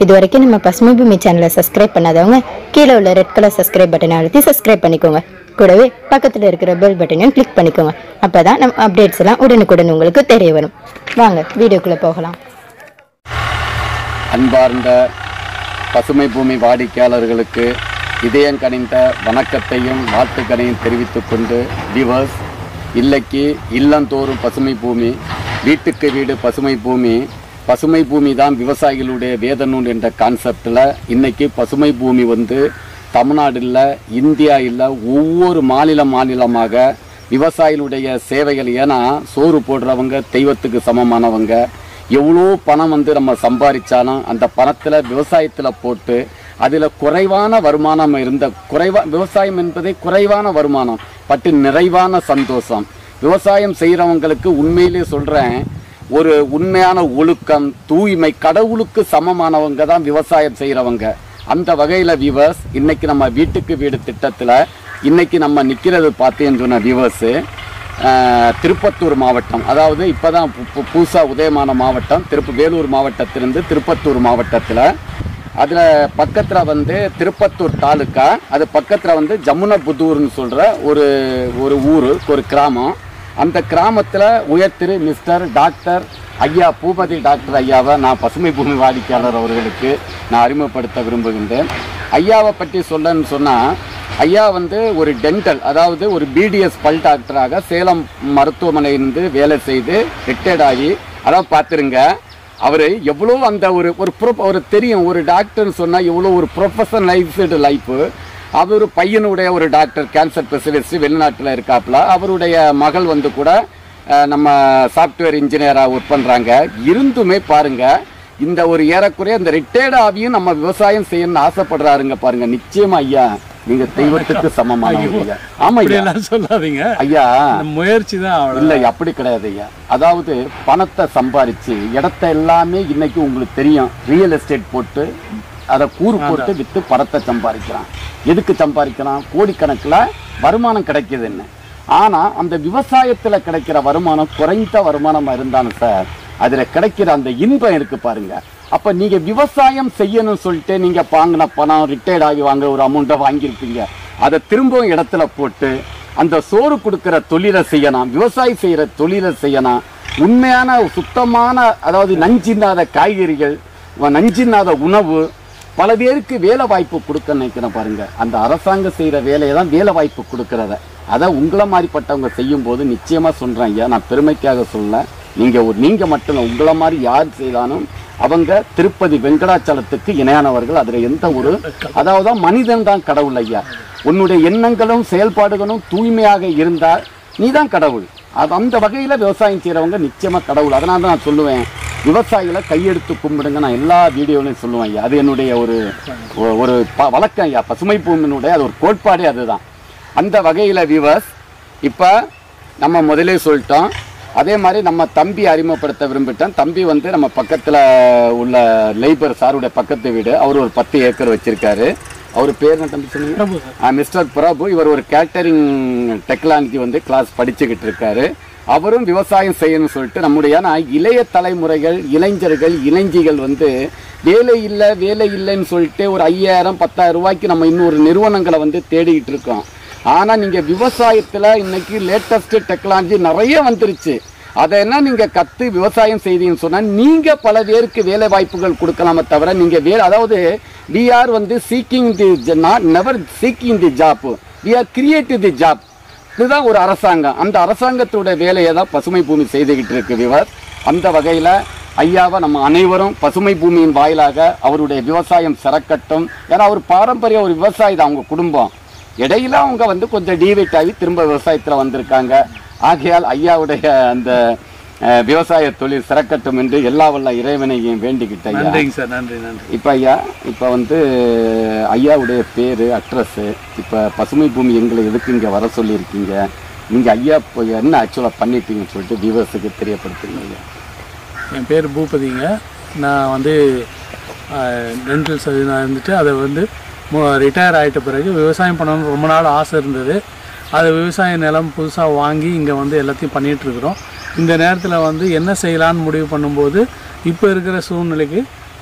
இது வரைக்கும் நம்ம பசுமை பூமி சேனலை சப்ஸ்கிரைப் பண்ணாதவங்க கீழே உள்ள ரெட் கலர் சப்ஸ்கிரைப் பட்டனை அழுத்தி சப்ஸ்கிரைப் பண்ணிக்கோங்க கூடவே பக்கத்தில் இருக்கிற பெல் பட்டனையும் கிளிக் பண்ணிக்கோங்க அப்பதான் நம்ம அப்டேட்ஸ் எல்லாம் உடனுக்குடன் உங்களுக்கு தெரிய வரும் வாங்க வீடியோக்குள்ள போகலாம் அன்பார்ந்த பசுமை பூமி வாடிக்கையாளர்களுக்கு இதயம் கனிந்த வணக்கத்தையும் வாழ்த்துக்களையும் தெரிவித்துக் கொண்டு விவர்ஸ் இல்லைக்கு இல்லந்தோறும் பசுமை பூமி வீட்டுக்கு வீடு பசுமை பூமி பசுமை பூமி தான் விவசாயிகளுடைய வேத நூல் என்ற கான்செப்டில் இன்னைக்கு பசுமை பூமி வந்து தமிழ்நாடு இல்லை இந்தியா இல்லை ஒவ்வொரு மாநில மாநிலமாக விவசாயிகளுடைய சேவைகள் ஏன்னா சோறு போடுறவங்க தெய்வத்துக்கு சமமானவங்க எவ்வளோ பணம் வந்து நம்ம சம்பாதிச்சாலும் அந்த பணத்தில் விவசாயத்தில் போட்டு அதில் குறைவான வருமானம் இருந்த குறைவா விவசாயம் என்பதே குறைவான வருமானம் பட்டு நிறைவான சந்தோஷம் விவசாயம் செய்கிறவங்களுக்கு உண்மையிலே சொல்கிறேன் ஒரு உண்மையான ஒழுக்கம் தூய்மை கடவுளுக்கு சமமானவங்க தான் விவசாயம் செய்கிறவங்க அந்த வகையில் விவர்ஸ் இன்னைக்கு நம்ம வீட்டுக்கு வீடு திட்டத்தில் இன்னைக்கு நம்ம நிற்கிறது பார்த்தேன்னு சொன்ன விவர்ஸு திருப்பத்தூர் மாவட்டம் அதாவது இப்போ தான் புதுசாக உதயமான மாவட்டம் திருப்ப வேலூர் மாவட்டத்திலிருந்து திருப்பத்தூர் மாவட்டத்தில் அதில் பக்கத்தில் வந்து திருப்பத்தூர் தாலுக்கா அது பக்கத்தில் வந்து ஜமுனபுதூர்னு சொல்கிற ஒரு ஒரு ஊர் ஒரு கிராமம் அந்த கிராமத்தில் உயர் திரு மிஸ்டர் டாக்டர் ஐயா பூபதி டாக்டர் ஐயாவை நான் பசுமை பூமி வாடிக்கையாளர் அவர்களுக்கு நான் அறிமுகப்படுத்த விரும்புகின்றேன் ஐயாவை பற்றி சொல்லன்னு சொன்னால் ஐயா வந்து ஒரு டென்டல் அதாவது ஒரு பிடிஎஸ் பல் டாக்டராக சேலம் மருத்துவமனையிலிருந்து வேலை செய்து ரிட்டையர்ட் ஆகி அதான் பார்த்துருங்க அவர் எவ்வளோ அந்த ஒரு ஒரு ப்ரொ ஒரு தெரியும் ஒரு டாக்டர்னு சொன்னால் எவ்வளோ ஒரு ப்ரொஃபஷனலைஸ்டு லைஃபு அவர் பையனுடைய ஒரு டாக்டர் கேன்சர் ஸ்பெஷலிஸ்ட் வெளிநாட்டில் இருக்காப்புல அவருடைய மகள் வந்து கூட அஹ், நம்ம சாஃப்ட்வேர் இன்ஜினியராக ஒர்க் பண்ணுறாங்க இருந்துமே பாருங்க இந்த ஒரு ஏறக்குறைய இந்த ரிட்டையர்ட் ஆகியும் நம்ம விவசாயம் செய்யணும்னு ஆசைப்படுறாருங்க பாருங்க நிச்சயமா ஐயா நீங்க தெய்வத்துக்கு சமமானவங்க ஐயா ஆமா ஐயா எல்லாம் சொல்லாதீங்க ஐயா இந்த முயற்சி தான் அவ்வளோ இல்லை அப்படி கிடையாது ஐயா அதாவது பணத்தை சம்பாரிச்சு இடத்த எல்லாமே இன்னைக்கு உங்களுக்கு தெரியும் ரியல் எஸ்டேட் போட்டு அதை கூறு போட்டு விற்று பணத்தை சம்பாதிக்கிறான் எதுக்கு சம்பாதிக்கிறான் கோடிக்கணக்கில் வருமானம் கிடைக்குது என்ன ஆனால் அந்த விவசாயத்தில் கிடைக்கிற வருமானம் குறைந்த வருமானமாக இருந்தாலும் சார் அதில் கிடைக்கிற அந்த இன்பம் இருக்கு பாருங்க அப்போ நீங்கள் விவசாயம் செய்யணும்னு சொல்லிட்டு நீங்கள் வாங்கின பணம் ரிட்டையர்ட் ஆகி வாங்குற ஒரு அமௌண்ட்டை வாங்கியிருப்பீங்க அதை திரும்பவும் இடத்துல போட்டு அந்த சோறு கொடுக்கிற தொழிலை செய்யலாம் விவசாயி செய்கிற தொழிலை செய்யலாம் உண்மையான சுத்தமான அதாவது நஞ்சின்னாத காய்கறிகள் வ- நஞ்சின்னாத உணவு பல பேருக்கு வேலை வாய்ப்பு கொடுக்க நினைக்கிறேன் பாருங்க அந்த அரசாங்கம் செய்கிற வேலையை தான் வேலை வாய்ப்பு கொடுக்கறத அதை உங்களை மாதிரிப்பட்டவங்க செய்யும் போது நிச்சயமா சொல்றேன் ஐயா நான் பெருமைக்காக சொல்ல நீங்க ஒரு நீங்க மட்டும் இல்ல, உங்களை மாதிரி யார் செய்தாலும் அவங்க திருப்பதி வெங்கடாச்சலத்துக்கு இணையானவர்கள் அதுல எந்த ஒரு அதாவது மனிதன் தான் கடவுள் ஐயா உன்னுடைய எண்ணங்களும் செயல்பாடுகளும் தூய்மையாக இருந்தால் நீ தான் கடவுள் அது அந்த வகையில் விவசாயம் செய்கிறவங்க நிச்சயமாக கடவுள் அதனால தான் நான் சொல்லுவேன் விவசாயிகளை கையெடுத்து கும்பிடுங்க நான் எல்லா வீடியோலையும் சொல்லுவேன் ஐயா அது என்னுடைய ஒரு ஒ- ஒரு ப வழக்கம் ஐயா பசுமை பூமியினுடைய அது ஒரு கோட்பாடே அதுதான் அந்த வகையில் விவர்ஸ் இப்போ நம்ம முதலே சொல்லிட்டோம் அதே மாதிரி நம்ம தம்பி அறிமுகப்படுத்த விரும்பிட்டோம் தம்பி வந்து நம்ம பக்கத்தில் உள்ள லைபர் சாருடைய பக்கத்து வீடு அவர் ஒரு பத்து ஏக்கர் வச்சிருக்காரு அவர் பேர் என்ன தம்பி சொன்னீங்க ஆ, மிஸ்டர் பிரபு இவர் ஒரு கேட்டரிங் டெக்னாலஜி வந்து கிளாஸ் படிச்சுக்கிட்டு இருக்காரு அவரும் விவசாயம் செய்யணும்னு சொல்லிட்டு நம்முடைய ஆனா இளைய தலைமுறைகள் இளைஞர்கள் இளைஞிகள் வந்து வேலை இல்லை வேலை இல்லைன்னு சொல்லிட்டு ஒரு ஐயாயிரம் பத்தாயிரம் ரூபாய்க்கு நம்ம இன்னொரு நிறுவனங்களை வந்து தேடிக்கிட்டு இருக்கோம் ஆனால் நீங்கள் விவசாயத்தில் இன்னைக்கு லேட்டஸ்ட் டெக்னாலஜி நிறைய வந்துருச்சு அதை என்ன நீங்கள் கற்று விவசாயம் செய்தீங்கன்னு சொன்னால் நீங்கள் பல பேருக்கு வேலை வாய்ப்புகள் கொடுக்கலாமே தவிர நீங்கள் வே அதாவது வி ஆர் வந்து seeking the not never seeking the job we are creative the job இதுதான் ஒரு அரசாங்கம் அந்த அரசாங்கத்தோட வேலையை தான் பசுமை பூமி செய்துக்கிட்டு இருக்கு விவர் அந்த வகையில் ஐயாவை நம்ம அனைவரும் பசுமை பூமியின் வாயிலாக அவருடைய விவசாயம் சிறக்கட்டும் ஏன்னா அவர் பாரம்பரிய ஒரு விவசாயி தான் அவங்க குடும்பம் இடையில அவங்க வந்து கொஞ்சம் டிவைட் ஆகி திரும்ப விவசாயத்தில் வந்திருக்காங்க ஆகையால் ஐயாவுடைய அந்த அஹ், விவசாய தொழில் சிறக்கட்டும் என்று எல்லா வல்ல இறைவனையும் வேண்டிக்கிட்டேன் ஐயா நன்றிங்க சார் நன்றி நன்றி இப்போ ஐயா இப்போ வந்து ஐயாவுடைய பேர் அட்ரஸ்ஸு இப்போ பசுமை பூமி எங்களை எதுக்கு இங்கே வர சொல்லியிருக்கீங்க நீங்கள் ஐயா இப்போ என்ன ஆக்சுவலாக பண்ணிட்டீங்கன்னு சொல்லிட்டு வியூவர்ஸுக்கு தெரியப்படுத்துங்க ஐயா என் பேர் பூபதிங்க நான் வந்து டென்டல் சர்ஜனாக இருந்துட்டு அதை வந்து ரிட்டையர் ஆகிட்ட பிறகு விவசாயம் பண்ணணும்னு ரொம்ப நாள் ஆசை இருந்தது அது விவசாய நிலம் புதுசாக வாங்கி இங்கே வந்து எல்லாத்தையும் பண்ணிட்டு இருக்கிறோம் இந்த நேரத்தில் வந்து என்ன செய்யலான்னு முடிவு பண்ணும்போது இப்போ இருக்கிற சூழ்நிலைக்கு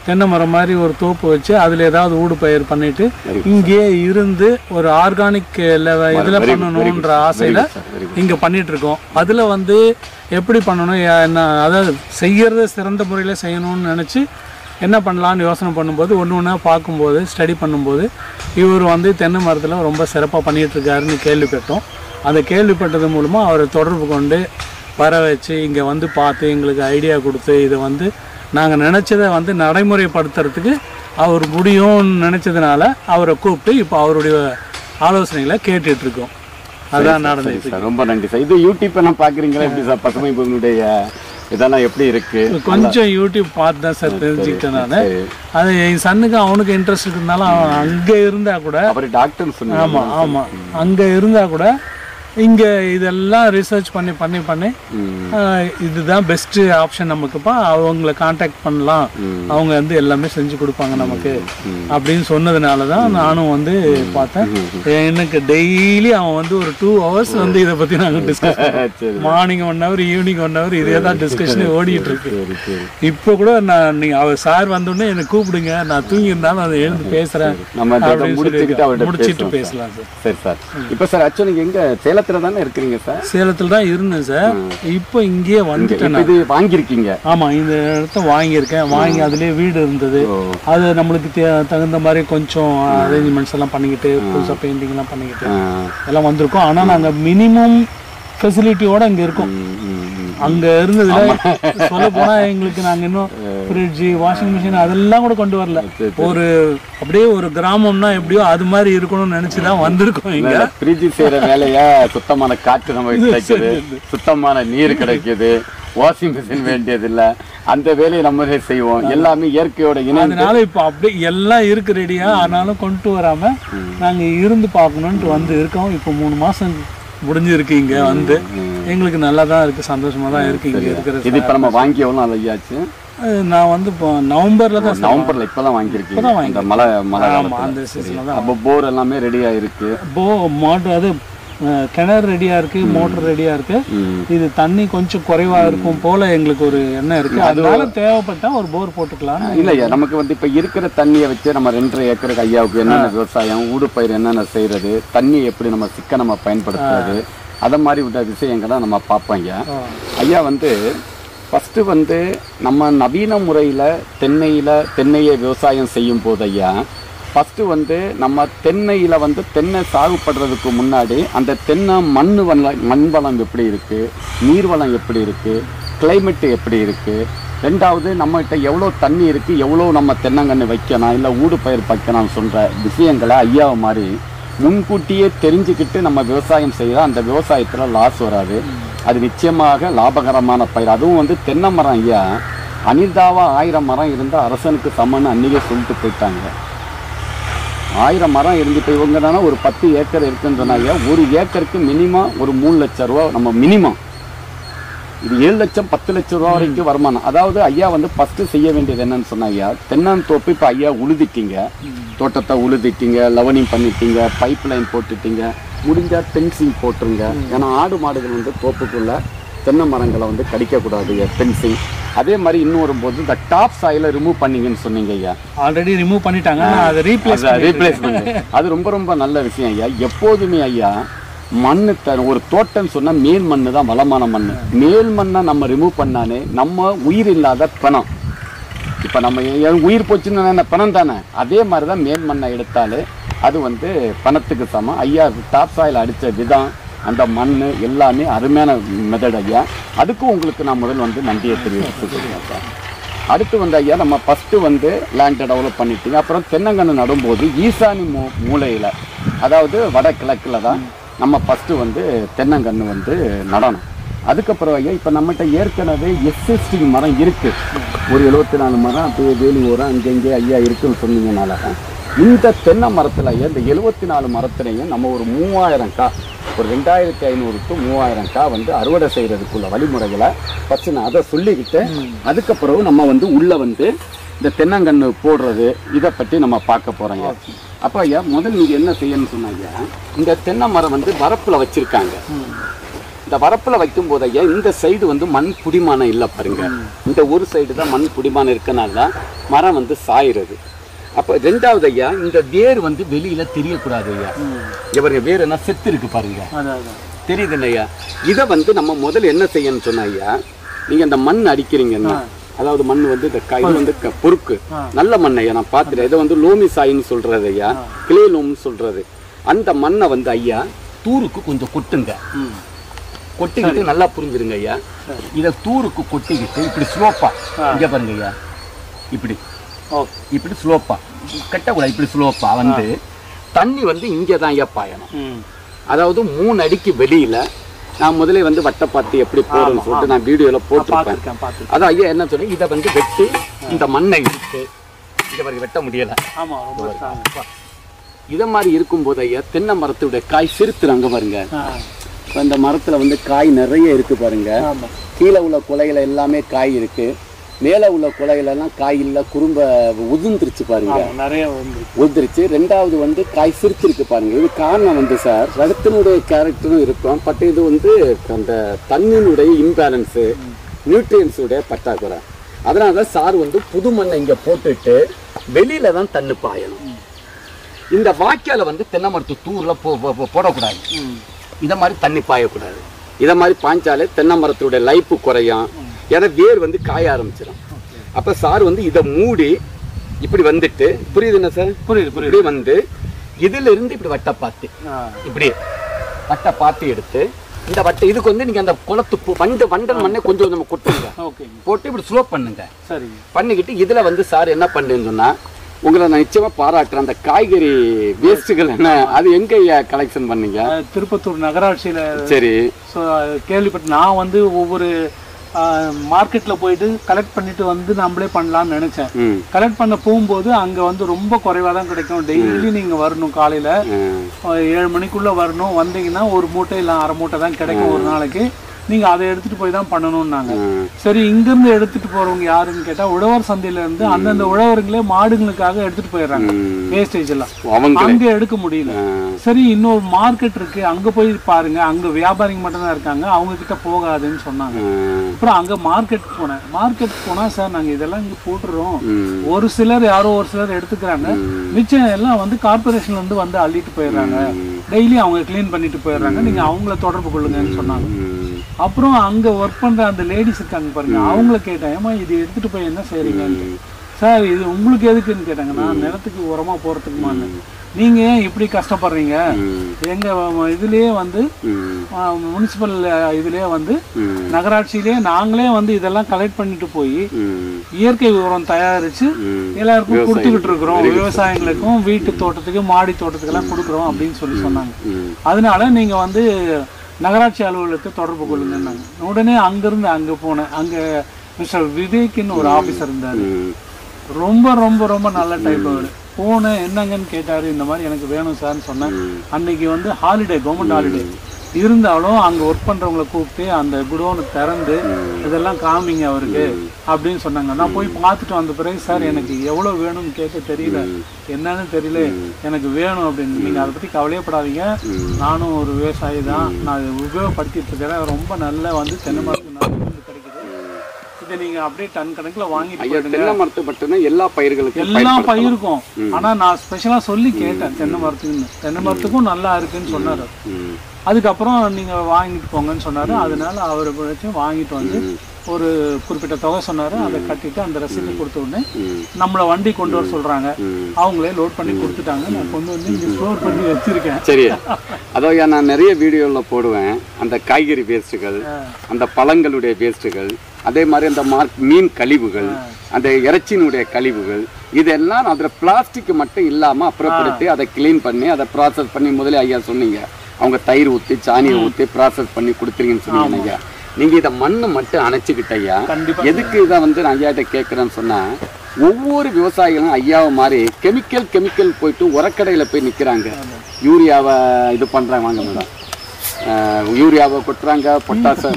தென்னை மரம் மாதிரி ஒரு தோப்பு வச்சு அதில் ஏதாவது ஊடு பயிர் பண்ணிட்டு இங்கேயே இருந்து ஒரு ஆர்கானிக் இதில் பண்ணணுன்ற ஆசையில் இங்கே பண்ணிட்டு இருக்கோம் அதில் வந்து எப்படி பண்ணணும் யா- என்ன அதாவது செய்யறத சிறந்த முறையில் செய்யணும்னு நினச்சி என்ன பண்ணலான்னு யோசனை பண்ணும்போது ஒன்று ஒன்றா பார்க்கும்போது ஸ்டடி பண்ணும்போது இவர் வந்து தென்னை மரத்தில் ரொம்ப சிறப்பாக பண்ணிட்டு இருக்காருன்னு கேள்விப்பட்டோம் அந்த கேள்விப்பட்டது மூலமாக அவரை தொடர்பு கொண்டு வர வச்சு இங்கே வந்து பார்த்து எங்களுக்கு ஐடியா கொடுத்து இதை வந்து நாங்கள் நினச்சதை வந்து நடைமுறைப்படுத்துறதுக்கு அவர் முடியும்னு நினச்சதுனால அவரை கூப்பிட்டு இப்போ அவருடைய ஆலோசனைகளை கேட்டுட்டு இருக்கோம் அதான் நடந்தது சரி சார் ரொம்ப நன்றி சார் இது யூடியூப் எல்லாம் பாக்குறீங்களா எப்படி சார் பசுமை பூமியுடைய இதெல்லாம் எப்படி இருக்கு கொஞ்சம் யூடியூப் பார்த்து தான் சார் தெரிஞ்சுக்கிட்டேன் நான் அது என் சன்னுக்கு அவனுக்கு இன்ட்ரெஸ்ட் இருக்கிறதுனால அவன் அங்கே இருந்தா கூட அவர் டாக்டர்னு சொன்னாங்க ஆமாம் ஆமாம் அங்கே இருந்தா கூட இங்கே இதெல்லாம் ரிசர்ச் பண்ணி பண்ணி பண்ணி ம். ஆஹ், இதுதான் பெஸ்ட்டு ஆப்ஷன் நமக்குப்பா அவங்கள காண்டாக்ட் பண்ணலாம் அவங்க வந்து எல்லாமே செஞ்சு கொடுப்பாங்க நமக்கு அப்படின்னு சொன்னதுனால தான் நானும் வந்து பார்த்தேன் எனக்கு டெய்லி அவன் வந்து ஒரு டூ ஹவர்ஸ் வந்து இதை பற்றி நாங்கள் டிஸ்கஸ் சரி morning one hour evening one hour இதே தான் டிஸ்கஷனே ஓடிட்டு இருக்கு சரி சரி இப்போ கூட நான் நீங்க அவர் சார் வந்தோடனே என்னை கூப்பிடுங்க நான் தூங்கி இருந்தாலும் அதை எழுந்து பேசுறேன் நம்ம இதை அப்படின்னு முடிச்சுக்கிட்டு அவர்கிட்ட முடிச்சிட்டு பேசலாம் பேசலாம் சார் சரி சார் இப்போ சார் ஆக்சுவலி நீங்க எங்க சேலத்துல தானே இருக்கிறீங்க சார் சேலத்தில் தான் இருந்தேன் சார் இப்போ இங்கேயே வந்துட்டேன் இப்போ இது வாங்கியிருக்கீங்க ஆமா இந்த இடத்த வாங்கியிருக்கேன் வாங்கி அதுலயே வீடு இருந்தது ஓ. அது நம்மளுக்கு தே- தகுந்த மாதிரி கொஞ்சம் அரேஞ்ச்மெண்ட்ஸ் எல்லாம் பண்ணிக்கிட்டு புதுசாக பெயிண்டிங் எல்லாம் பண்ணிக்கிட்டு ஆ. எல்லாம் வந்திருக்கோம் ஆனா நாங்க மினிமம் ஃபெசிலிட்டியோட அங்க இருக்கோம் ம், ம், ம். அங்க இருந்ததுல சொல்ல போனா எங்களுக்கு நாங்க இன்னும் ஃப்ரிட்ஜ் வாஷிங் மிஷின் அதெல்லாம் கூட கொண்டு வரல ஒரு அப்படியே ஒரு கிராமம்னா எப்படியோ அது மாதிரி இருக்கணும்னு நினைச்சு தான் வந்திருக்கோம் இங்க நல்ல ஃப்ரிட்ஜ் செய்யற வேலையா சுத்தமான காற்று நமக்கு கிடைக்குது சுத்தமான நீர் கிடைக்குது வாஷிங் மிஷின் வேண்டியது இல்ல அந்த வேலையை நம்மளே செய்வோம் எல்லாமே இயற்கையோட இணைந்து அதனால இப்போ அப்படியே எல்லாம் இருக்கு ரெடியா ஆனாலும் கொண்டு வராம நாங்க இருந்து பார்க்கணும்ட்டு வந்து இருக்கோம் இப்போ மூணு மாசம் முடிஞ்சிருக்கு இங்க வந்து எங்களுக்கு நல்லா தான் இருக்கு சந்தோஷமா தான் இருக்கு இங்க இது இருக்கிறது இப்ப நம்ம வாங்கி எவ்வளவு நாள் ஐயாச்சு அஹ் நான் வந்து இப்போ நவம்பர்ல தான் நவம்பர்ல இப்பதான் வாங்கியிருக்கீங்க அந்த மழை மழை ஆமா காலத்துல. அந்த சீசன்ல தான் அப்போ போர் எல்லாமே ரெடியா இருக்கு போ மோட்டர் அது அஹ், கிணறு ரெடியா இருக்கு மோட்டர் ரெடியா இருக்கு ம். இது தண்ணி கொஞ்சம் குறைவா இருக்கும் போல எங்களுக்கு ஒரு எண்ணம் இருக்கு அதனால தேவைப்பட்டா ஒரு போர் போட்டுக்கலாம் இல்லையா நமக்கு வந்து இப்ப இருக்கிற தண்ணியை வச்சு நம்ம ரெண்டரை ஏக்கருக்கு ஐயாவுக்கு என்னென்ன விவசாயம் ஊடுபயிர் என்னென்ன செய்யறது தண்ணியை எப்படி நம்ம சிக்கனமா பயன்படுத்துறது அத மாதிரி உள்ள விஷயங்களை நம்ம பார்ப்போம் ஐயா ஐயா வந்து ஃபஸ்ட்டு வந்து நம்ம நவீன முறையில் தென்னையில் தென்னையை விவசாயம் செய்யும் போது ஐயா ஃபஸ்ட்டு வந்து நம்ம தென்னையில் வந்து தென்னை சாகுபடுறதுக்கு முன்னாடி அந்த தென்னை மண் வளம் மண் வளம் எப்படி இருக்குது நீர் வளம் எப்படி இருக்குது climate எப்படி இருக்குது ரெண்டாவது நம்மகிட்ட எவ்வளோ தண்ணி இருக்குது எவ்வளோ நம்ம தென்னங்கன்று வைக்கணும் இல்லை ஊடு பயிர் வைக்கணும்னு சொல்கிற விஷயங்களை ஐயாவை மாதிரி முன்கூட்டியே தெரிஞ்சுக்கிட்டு நம்ம விவசாயம் செய்தால் அந்த விவசாயத்தில் லாஸ் வராது அது நிச்சயமாக லாபகரமான பயிர் அதுவும் வந்து தென்னை மரம் ஐயா அனிதாவா ஆயிரம் மரம் இருந்தால் அரசனுக்கு சமன்னு அன்றைக்கே சொல்லிட்டு போயிட்டாங்க ஆயிரம் மரம் இருந்து இப்போ இவங்க தானே ஒரு பத்து ஏக்கர் இருக்குன்னு சொன்னாங்க ஒரு ஏக்கருக்கு மினிமம் ஒரு மூணு லட்சம் ரூபா நம்ம மினிமம் இது ஏழு லட்சம் பத்து லட்சம் ரூபா வரைக்கும் வருமானம் அதாவது ஐயா வந்து ஃபர்ஸ்ட் செய்ய வேண்டியது என்னன்னு சொன்னாங்க தென்னந்தோப்பு இப்போ ஐயா உழுதிட்டீங்க தோட்டத்தை உழுதிட்டீங்க லவனிங் பண்ணிட்டீங்க பைப் லைன் போட்டுட்டீங்க முடிஞ்சா ஃபென்சிங் போட்டுருங்க ஏன்னா ஆடு மாடுகள் வந்து தோப்புக்குள்ள தென்னை மரங்களை வந்து கடிக்கக்கூடாது ஃபென்சிங் அதே மாதிரி இன்னும் வரும்போது இந்த டாப் சாயில ரிமூவ் பண்ணீங்கன்னு சொன்னீங்க ஐயா ஆல்ரெடி ரிமூவ் பண்ணிட்டாங்க நான் அதை ரீப்ளேஸ் ரீப்ளேஸ்மெண்ட் அது ரொம்ப ரொம்ப நல்ல விஷயம் ஐயா எப்போதுமே ஐயா மண்ணு த ஒரு தோட்டம் சொன்னா மேல் மண்ணு தான் வளமான மண்ணு மேல் மண்ணை நம்ம ரிமூவ் பண்ணாலே நம்ம உயிர் இல்லாத பணம் இப்போ நம்ம எ- உயிர் போச்சுன்னு என்ன பணம் தானே அதே மாதிரி தான் மேல் மண்ணை எடுத்தாலே அது வந்து பணத்துக்கு சமம் ஐயா டாப் சாயில் அடித்த விதம் அந்த மண் எல்லாமே அருமையான மெத்தட் ஐயா அதுக்கும் உங்களுக்கு நான் முதல் வந்து நன்றியை தெரிவித்துக்கிறேன் சார் அடுத்து வந்து ஐயா நம்ம ஃபஸ்ட்டு வந்து லேண்டை டெவலப் பண்ணிட்டீங்க அப்புறம் தென்னங்கன்று நடும்போது ஈசானி மூ மூலையில் அதாவது வடகிழக்கில் தான் நம்ம ஃபஸ்ட்டு வந்து தென்னங்கன்று வந்து நடணும் அதுக்கப்புறம் ஐயா இப்போ நம்மகிட்ட ஏற்கனவே எஸ்எஸ்டி மரம் இருக்குது ஒரு எழுபத்தி நாலு மரம் அப்படியே வேலி ஓரம் அங்கங்கே ஐயா இருக்குன்னு சொன்னீங்கனால இந்த தென்னை மரத்தில் ஐயா இந்த எழுபத்தி நாலு மரத்துலையும் நம்ம ஒரு மூவாயிரம் கா ஒரு ரெண்டாயிரத்தி ஐநூறு டு மூவாயிரம் கா வந்து அறுவடை செய்கிறதுக்குள்ள வழிமுறைகளை ஃபஸ்ட்டு நான் அதை சொல்லிக்கிட்டு அதுக்கப்புறம் நம்ம வந்து உள்ளே வந்து இந்த தென்னங்கன்று போடுறது இதை பற்றி நம்ம பார்க்க போகிறோம் ஐயா அப்போ ஐயா முதல் நீங்கள் என்ன செய்யணும்னு சொன்னாங்க இந்த தென்னை மரம் வந்து வரப்பில் வச்சுருக்காங்க இந்த வரப்புல வைக்கும் போது ஐயா இந்த சைடு வந்து மண் புடிமானம் இல்லை பாருங்க இந்த ஒரு சைடு தான் மண் புடிமானம் இருக்கனால தான் மரம் வந்து சாயிறது அப்ப ரெண்டாவது ஐயா இந்த வேர் வந்து வெளியில தெரியக்கூடாது ஐயா இங்க பாருங்க வேர் என்ன செத்து இருக்கு பாருங்க அதான் அதான் தெரியுது இல்லையா இதை வந்து நம்ம முதல்ல என்ன செய்யணும்னு சொன்னா ஐயா நீங்க இந்த மண் அடிக்கிறீங்கன்னா அதாவது மண் வந்து இந்த க- இது வந்து க- பொறுக்கு நல்ல மண் ஐயா நான் பார்த்துட்டேன் இதை வந்து லோமி சாயின்னு சொல்றது ஐயா கிளே லோம்னு சொல்றது அந்த மண்ணை வந்து ஐயா தூருக்கு கொஞ்சம் கொட்டுங்க ம் கொட்டிக்கிட்டு நல்லா புரிஞ்சிருங்க ஐயா இதை தூருக்கு கொட்டிக்கிட்டு இப்படி ஸ்லோப்பா இங்க பாருங்க ஐயா இப்படி ஓகே இப்படி ஸ்லோப்பா கட்டக்கூடாது இப்படி ஸ்லோப்பா வந்து தண்ணி வந்து இங்கே தான் ஐயா பாயணும் ம் அதாவது மூணு அடிக்கு வெளியில நான் முதல்ல வந்து வட்டை பார்த்து எப்படி போடுறேன்னு சொல்லிட்டு நான் வீடியோவில் போட்டிருப்பேன் பார்த்துருக்கேன் பார்த்துருக்கேன் அதான் ஐயா என்ன சொன்னேன் இதை வந்து வெட்டி இந்த மண்ணை இழுத்து இதை பாருங்க வெட்ட முடியல ஆமாம் ரொம்ப strong. இதை மாதிரி இருக்கும்போது ஐயா தென்னை மரத்துடைய காய் சிறுத்துரு அங்க பாருங்க ஆ இப்ப இந்த மரத்துல வந்து காய் நிறைய இருக்கு பாருங்க ஆமாம் கீழே உள்ள குலையில எல்லாமே காய் இருக்கு மேலே உள்ள குலையில எல்லாம் காய் இல்ல குறும்ப உதிர்ந்துருச்சு பாருங்க ஆமாம் நிறைய வந்து உதிர்ச்சு ரெண்டாவது வந்து காய் சிரிச்சிருக்கு பாருங்க இது காரணம் வந்து சார் ரடத்தினுடைய கேரக்டரும் இருக்கும் பட் இது வந்து அந்த தண்ணியினுடைய இம்பேலன்ஸு நியூட்ரியன்ஸுடைய பற்றாக்குறை அதனால தான் சார் வந்து புது மண்ணை இங்கே போட்டுட்டு வெளியில தான் தண்ணி பாயணும் இந்த வாய்க்கால வந்து தென்னை மரத்து தூரில் போ போ- போ- போடக்கூடாது இதை மாதிரி தண்ணி பாயக்கூடாது இதை மாதிரி பாய்ச்சாலே தென்னை மரத்துடைய லைஃப் குறையும் ஏன்னா வேர் வந்து காய ஆரம்பிச்சிடும் அப்போ சார் வந்து இதை மூடி இப்படி வந்துட்டு புரியுது என்ன சார் புரியுது புரியுது இப்படி வந்து இதுல இருந்து இப்படி வட்டை பார்த்து ஆ இப்படி வட்டை பார்த்து எடுத்து இந்த வட்டை இதுக்கு வந்து நீங்க அந்த குளத்து பூ வண்டு வண்டல் மண்ணை கொஞ்சம் நம்ம கொட்டுங்க ஓகேங்க போட்டு இப்படி ஸ்லோப் பண்ணுங்க சரிங்க பண்ணிக்கிட்டு இதுல வந்து சார் என்ன பண்ணுன்னு சொன்னா உங்களை நான் நிச்சயமா பாராட்டுறேன் அந்த காய்கறி வேஸ்ட்டுகள் என்ன அது எங்க கலெக்ஷன் பண்ணீங்க அஹ் திருப்பத்தூர் நகராட்சியில் சரி ஸோ கேள்விப்பட்டு நான் வந்து ஒவ்வொரு மார்க்கெட்டில் போயிட்டு கலெக்ட் பண்ணிட்டு வந்து நம்மளே பண்ணலாம்னு நினச்சேன் ம் கலெக்ட் பண்ண போகும்போது அங்கே வந்து ரொம்ப குறைவாக தான் கிடைக்கும் டெய்லி நீங்கள் வரணும் காலையில் ம், ஏழு மணிக்குள்ளே வரணும் வந்தீங்கன்னா ஒரு மூட்டை இல்லை அரை மூட்டை தான் கிடைக்கும் ஒரு நாளைக்கு நீங்கள் அதை எடுத்துகிட்டு போய் தான் பண்ணணும்னாங்க ம், சரி இங்கேருந்து எடுத்துகிட்டு போகிறவங்க யாருன்னு கேட்டால் உழவர் சந்தையில இருந்து அந்தந்த உழவர்களே மாடுங்களுக்காக எடுத்துகிட்டு போயிடுறாங்க ம். வேஸ்டேஜ் எல்லாம் அவங்களே அங்கே எடுக்க முடியல ஆ, சரி இன்னொரு மார்க்கெட் இருக்கு அங்க போய் பாருங்க அங்க வியாபாரிங்க மட்டும் தான் இருக்காங்க அவங்க கிட்ட போகாதுன்னு சொன்னாங்க ம், அப்புறம் அங்க மார்க்கெட் போனேன் மார்க்கெட் போனா சார் நாங்க இதெல்லாம் இங்க போட்டுறோம் ம், ஒரு சிலர் யாரோ ஒரு சிலர் எடுத்துக்கிறாங்க மிச்சம் எல்லாம் வந்து கார்பரேஷன்ல இருந்து வந்து அள்ளிட்டு போயிடுறாங்க டெய்லி அவங்க க்ளீன் பண்ணிட்டு போயிடுறாங்க நீங்க அவங்கள தொடர்பு கொள்ளுங்கன்னு சொன்னாங்க ம், அப்புறம் அங்க ஒர்க் பண்ற அந்த லேடிஸ் இருக்காங்க பாருங்க அவங்கள கேட்டேன் ஏமா இது எடுத்துட்டு போய் என்ன செய்றீங்கன்னு சார் இது உங்களுக்கு எதுக்குன்னு கேட்டாங்க நான் நிலத்துக்கு உரமா போறதுக்குமான்னு நீங்க ஏன் இப்படி கஷ்டப்படுறீங்க ம், எங்க அஹ், இதுலயே வந்து ம், முனிசிபல் இதுலயே வந்து ம், நகராட்சியிலேயே நாங்களே வந்து இதெல்லாம் கலெக்ட் பண்ணிட்டு போய் ம், இயற்கை உரம் தயாரிச்சு ம். எல்லாருக்கும் கொடுத்துக்கிட்டு இருக்கிறோம் விவசாயிகளுக்கும் வீட்டு தோட்டத்துக்கு மாடி தோட்டத்துக்கெல்லாம் கொடுக்குறோம் அப்படின்னு சொல்லி சொன்னாங்க ம், அதனால நீங்க வந்து நகராட்சி அலுவலகத்தை தொடர்பு கொள்ளுங்கன்னாங்க உடனே அங்கிருந்து அங்க போனேன் அங்க மிஸ்டர் விவேக்னு ஒரு ஆபீசர் இருந்தாரு ம், ரொம்ப ரொம்ப ரொம்ப நல்ல டைப் அவர் போனேன் என்னங்கன்னு கேட்டாரு இந்த மாதிரி எனக்கு வேணும் சார்னு சொன்னேன் அன்னைக்கு வந்து ஹாலிடே கவர்மெண்ட் ஹாலிடே இருந்தாலும் அங்க ஒர்க் பண்றவங்கள கூப்பிட்டு அந்த குடோனை திறந்து இதெல்லாம் காமிங்க அவருக்கு அப்படின்னு சொன்னாங்க நான் போய் பார்த்துட்டு வந்த பிறகு சார் எனக்கு எவ்வளவு வேணும்னு கேட்க தெரியல என்னன்னு தெரியல எனக்கு வேணும் அப்படின்னு நீங்க அதை பத்தி கவலையப்படாதீங்க நானும் ஒரு விவசாயி தான் நான் இதை உபயோகப்படுத்திட்டு இருக்கிறேன் ரொம்ப நல்ல வந்து தென்னை மரத்துக்கு நல்ல மருந்து கிடைக்குது இதை நீங்க அப்படியே டன் கணக்குல வாங்கிட்டு ஐயா போயிடுங்க தென்னை மரத்து மட்டும்தான் எல்லா பயிருகளுக்கும் எல்லா பயன்படுத்தலாம். பயிருக்கும் ஆனா நான் ஸ்பெஷலா சொல்லி கேட்டேன் தென்னை மரத்துக்குன்னு தென்னை மரத்துக்கும் நல்லா இருக்குன்னு சொன்னாரு ம், அதுக்கப்புறம் நீங்க வாங்கிட்டு போங்கன்னு சொன்னாரு அதனால அவர் வச்சு வாங்கிட்டு வந்து ஒரு குறிப்பிட்ட தொகை சொன்னாரு அதை கட்டிட்டு அந்த ரசீது கொடுத்த உடனே ம், நம்மள வண்டி கொண்டு வர சொல்றாங்க ம். அவங்களே லோட் பண்ணி கொடுத்துட்டாங்க நான் கொண்டு வந்து இங்க ஸ்டோர் பண்ணி வச்சிருக்கேன் சரி அதோ ஐயா நான் நிறைய வீடியோவில் போடுவேன் அந்த காய்கறி வேஸ்ட்டுகள் அந்த பழங்களுடைய வேஸ்ட்டுகள் அதே மாதிரி அந்த மார்க் மீன் கழிவுகள் அந்த இறைச்சியினுடைய கழிவுகள் இதெல்லாம் அதில் பிளாஸ்டிக் மட்டும் இல்லாமல் அப்புறப்படுத்தி அதை க்ளீன் பண்ணி அதை ப்ராசஸ் பண்ணி முதல்ல ஐயா சொன்னீங்க அவங்க தயிர் ஊற்றி சாணியை ஊற்றி ப்ராசஸ் பண்ணி கொடுத்துருங்கன்னு சொன்னீங்க ஐயா நீங்கள் இதை மண்ணை மட்டும் அணைச்சிக்கிட்ட ஐயா கண்டிப்பா எதுக்கு இதை வந்து நான் ஐயாட்ட கேட்குறேன்னு சொன்னால் ஒவ்வொரு விவசாயிகளும் ஐயாவை மாதிரி கெமிக்கல் கெமிக்கல் போயிட்டு உரக்கடையில் போய் நிற்கிறாங்க யூரியாவை இது பண்ணுறாங்க வாங்க மேடம் யூரியாவை கொட்டுறாங்க பொட்டாசம்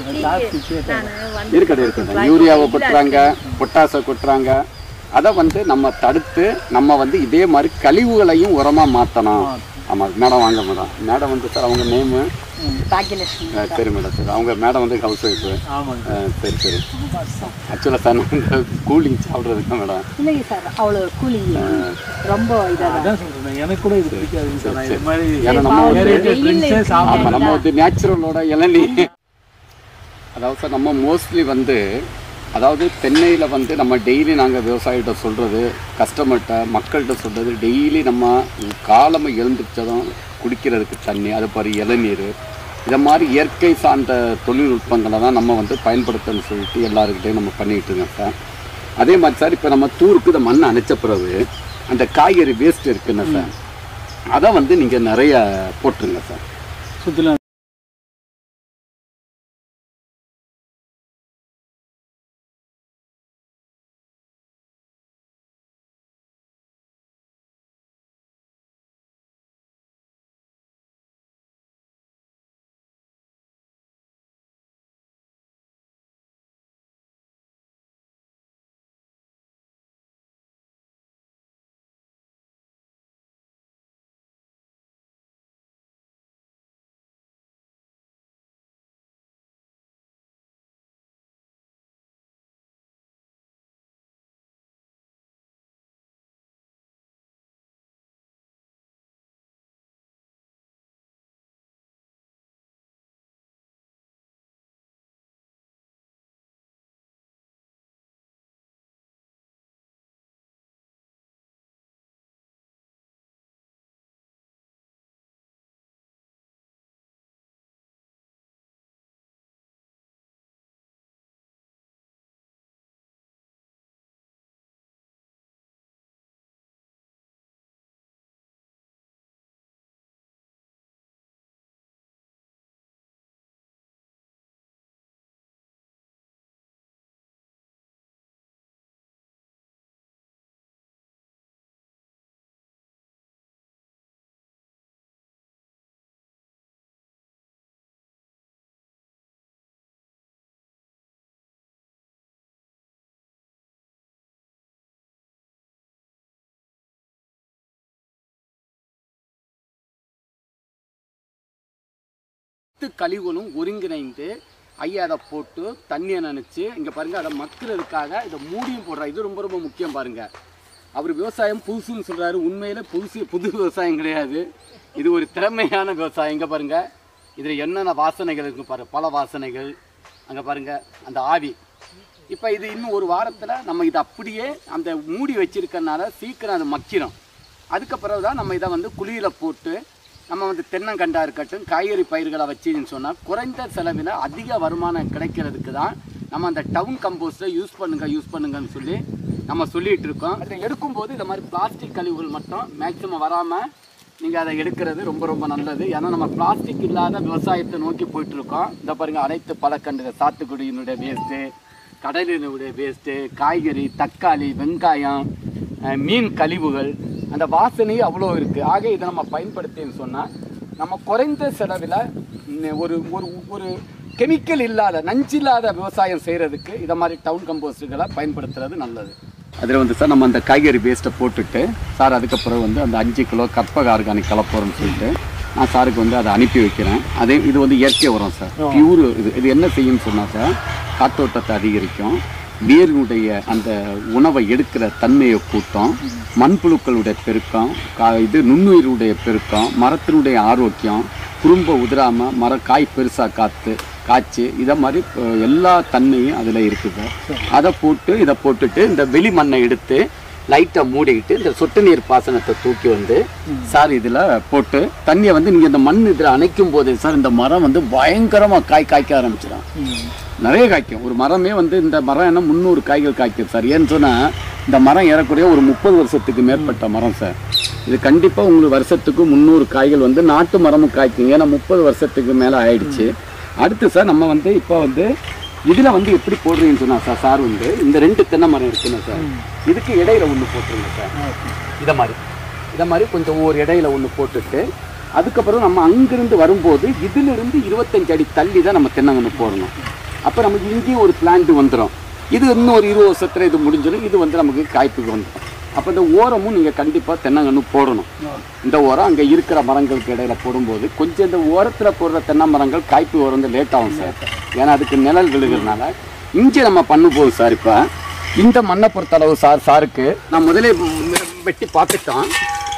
இருக்கட்டும் இருக்கட்டும் யூரியாவை கொட்டுறாங்க பொட்டாசை கொட்டுறாங்க அதை வந்து நம்ம தடுத்து நம்ம வந்து இதே மாதிரி கழிவுகளையும் உரமாக மாற்றணும் ஆமாம் மேடம் வாங்க மேடம் மேடம் வந்து சார் அவங்க நேமு பாக்கியலட்சுமி ஆ, சரி மேடம் சரி அவங்க மேடம் வந்து ஹவுஸ் ஒய்ஃபு ஆமாங்க சரி சரி ஆக்சுவலாக சார் நான் இந்த கூலிங் சாப்பிட்றதுக்கு தான் மேடம் இல்லைங்க சார் அவ்வளோ கூலி ரொம்ப இதாக அதான் சொல்றேன் எனக்கு கூட இது பிடிக்காதுங்க சார் நான் இது மாதிரி ஏன்னா நம்ம வந்து ஏரியாட்டு ட்ரிங்க்ஸே சாப்பிட ஆமாம் நம்ம வந்து நேச்சுரலோட இளநீ அதாவது சார் நம்ம மோஸ்ட்லி வந்து அதாவது தென்னையில் வந்து நம்ம டெய்லி நாங்கள் விவசாயிகிட்ட சொல்கிறது கஸ்டமர்கிட்ட மக்கள்கிட்ட சொல்கிறது டெய்லி நம்ம காலமாக எழுந்திரிச்சதும் குடிக்கிறதுக்கு தண்ணி அது பாரு இளநீர் இதை மாதிரி இயற்கை சார்ந்த தொழில்நுட்பங்களை தான் நம்ம வந்து பயன்படுத்தணும்னு சொல்லிட்டு எல்லாருக்கிட்டையும் நம்ம பண்ணிகிட்டு இருக்கோம் சார் அதே மாதிரி சார் இப்போ நம்ம தூருக்கு இந்த மண்ணை அணைச்ச பிறகு அந்த காய்கறி வேஸ்ட் இருக்குன்னு சார் அதை வந்து நீங்கள் நிறைய போட்டுருங்க சார் சுற்றிலும் அனைத்து கழிவுகளும் ஒருங்கிணைந்து ஐயா அதை போட்டு தண்ணியை நினச்சி இங்கே பாருங்கள் அதை மக்கிறதுக்காக இதை மூடியும் போடுறா இது ரொம்ப ரொம்ப முக்கியம் பாருங்கள் அவர் விவசாயம் புதுசுன்னு சொல்கிறாரு உண்மையில் புதுசு புது விவசாயம் கிடையாது இது ஒரு திறமையான விவசாயம் இங்கே பாருங்கள் இதில் என்னென்ன வாசனைகள் இருக்கு பாரு பல வாசனைகள் அங்கே பாருங்கள் அந்த ஆவி இப்போ இது இன்னும் ஒரு வாரத்தில் நம்ம இதை அப்படியே அந்த மூடி வச்சிருக்கறனால சீக்கிரம் அது மக்கிரும் அதுக்கு பிறகு தான் நம்ம இதை வந்து குழியில் போட்டு நம்ம வந்து தென்னங்கண்டா இருக்கட்டும் காய்கறி பயிர்களை வச்சுன்னு சொன்னால் குறைந்த செலவில் அதிக வருமானம் கிடைக்கிறதுக்கு தான் நம்ம அந்த டவுன் கம்போஸ்ட்டை யூஸ் பண்ணுங்க யூஸ் பண்ணுங்கன்னு சொல்லி நம்ம சொல்லிட்டு இருக்கோம் அதை எடுக்கும்போது இந்த மாதிரி பிளாஸ்டிக் கழிவுகள் மட்டும் மேக்ஸிமம் வராமல் நீங்கள் அதை எடுக்கிறது ரொம்ப ரொம்ப நல்லது ஏன்னா நம்ம பிளாஸ்டிக் இல்லாத விவசாயத்தை நோக்கி போயிட்டு இருக்கோம் இந்த பாருங்க அனைத்து பழக்கண்டுகள் சாத்துக்குடியினுடைய வேஸ்ட்டு கடலினுடைய வேஸ்ட்டு காய்கறி தக்காளி வெங்காயம் அஹ், மீன் கழிவுகள் அந்த வாசனை அவ்வளோ இருக்குது ஆக இதை நம்ம பயன்படுத்தின்னு சொன்னால் நம்ம குறைந்த செலவில் ஒரு ஒரு ஒரு கெமிக்கல் இல்லாத நஞ்சில்லாத விவசாயம் செய்கிறதுக்கு இதை மாதிரி டவுன் கம்போஸ்டுகளை பயன்படுத்துறது நல்லது அதில் வந்து சார் நம்ம அந்த காய்கறி வேஸ்ட்டை போட்டுட்டு சார் அதுக்கப்புறம் வந்து அந்த அஞ்சு கிலோ கற்பக ஆர்கானிக் கலப்போறோம்னு சொல்லிட்டு நான் சாருக்கு வந்து அதை அனுப்பி வைக்கிறேன் அதே இது வந்து இயற்கை உரம் சார் பியூர் இது இது என்ன செய்யும்னு சொன்னால் சார் காற்றோட்டத்தை அதிகரிக்கும் வேரினுடைய அந்த உணவை எடுக்கிற தன்மையை கூட்டம் மண்புழுக்களுடைய பெருக்கம் கா இது நுண்ணுயிருடைய பெருக்கம் மரத்தினுடைய ஆரோக்கியம் குறும்ப உதிராமல் மரம் காய் பெருசாக காத்து காய்ச்சி இதை மாதிரி அஹ், எல்லா தன்மையும் அதில் இருக்குது அதை போட்டு இதை போட்டுட்டு இந்த வெளி மண்ணை எடுத்து லைட்டாக மூடிக்கிட்டு இந்த சொட்டு நீர் பாசனத்தை தூக்கி வந்து சார் இதில் போட்டு தண்ணியை வந்து நீங்கள் இந்த மண் இதில் அணைக்கும் போது சார் இந்த மரம் வந்து பயங்கரமாக காய் காய்க்க ஆரம்பிச்சிடும் நிறைய காய்க்கும் ஒரு மரமே வந்து இந்த மரம் என்ன முந்நூறு காய்கள் காய்க்கும் சார் ஏன்னு சொன்னால் இந்த மரம் ஏறக்குறைய ஒரு முப்பது வருஷத்துக்கு மேற்பட்ட மரம் சார் இது கண்டிப்பாக உங்களுக்கு வருஷத்துக்கு முந்நூறு காய்கள் வந்து நாட்டு மரமும் காய்க்கும் ஏன்னா முப்பது வருஷத்துக்கு மேலே ஆயிடுச்சு அடுத்து சார் நம்ம வந்து இப்போ வந்து இதில் வந்து எப்படி போடுறீங்கன்னு சொன்னா சார் சார் வந்து இந்த ரெண்டு தென்னை மரம் இருக்குன்னு சார் இதுக்கு இடையில ஒன்று போட்டுருங்க சார் இதை மாதிரி இதை மாதிரி கொஞ்சம் ஒரு இடையில ஒன்று போட்டுட்டு அதுக்கப்புறம் நம்ம அங்கிருந்து வரும்போது இதிலிருந்து இருபத்தஞ்சு அடி தள்ளி தான் நம்ம தென்னை ஒன்று போடணும் அப்போ நமக்கு இங்கேயும் ஒரு பிளான்ட் வந்துடும் இது இன்னும் ஒரு இருபது வருஷத்துல இது முடிஞ்சிடும் இது வந்து நமக்கு காய்ப்புக்கு வந்துடும் அப்போ இந்த ஓரமும் நீங்கள் கண்டிப்பாக தென்னங்கன்று போடணும் இந்த ஓரம் அங்கே இருக்கிற மரங்களுக்கு இடையில போடும்போது கொஞ்சம் இந்த ஓரத்தில் போடுற தென்னை மரங்கள் காய்ப்பு வர வந்து லேட் ஆகும் சார் ஏன்னா அதுக்கு நிழல் விழுகிறதுனால இங்கே நம்ம பண்ணும்போது சார் இப்போ இந்த மண்ணை பொறுத்தளவு சார் சாருக்கு நான் முதலே ம், வெட்டி பார்த்துட்டோம்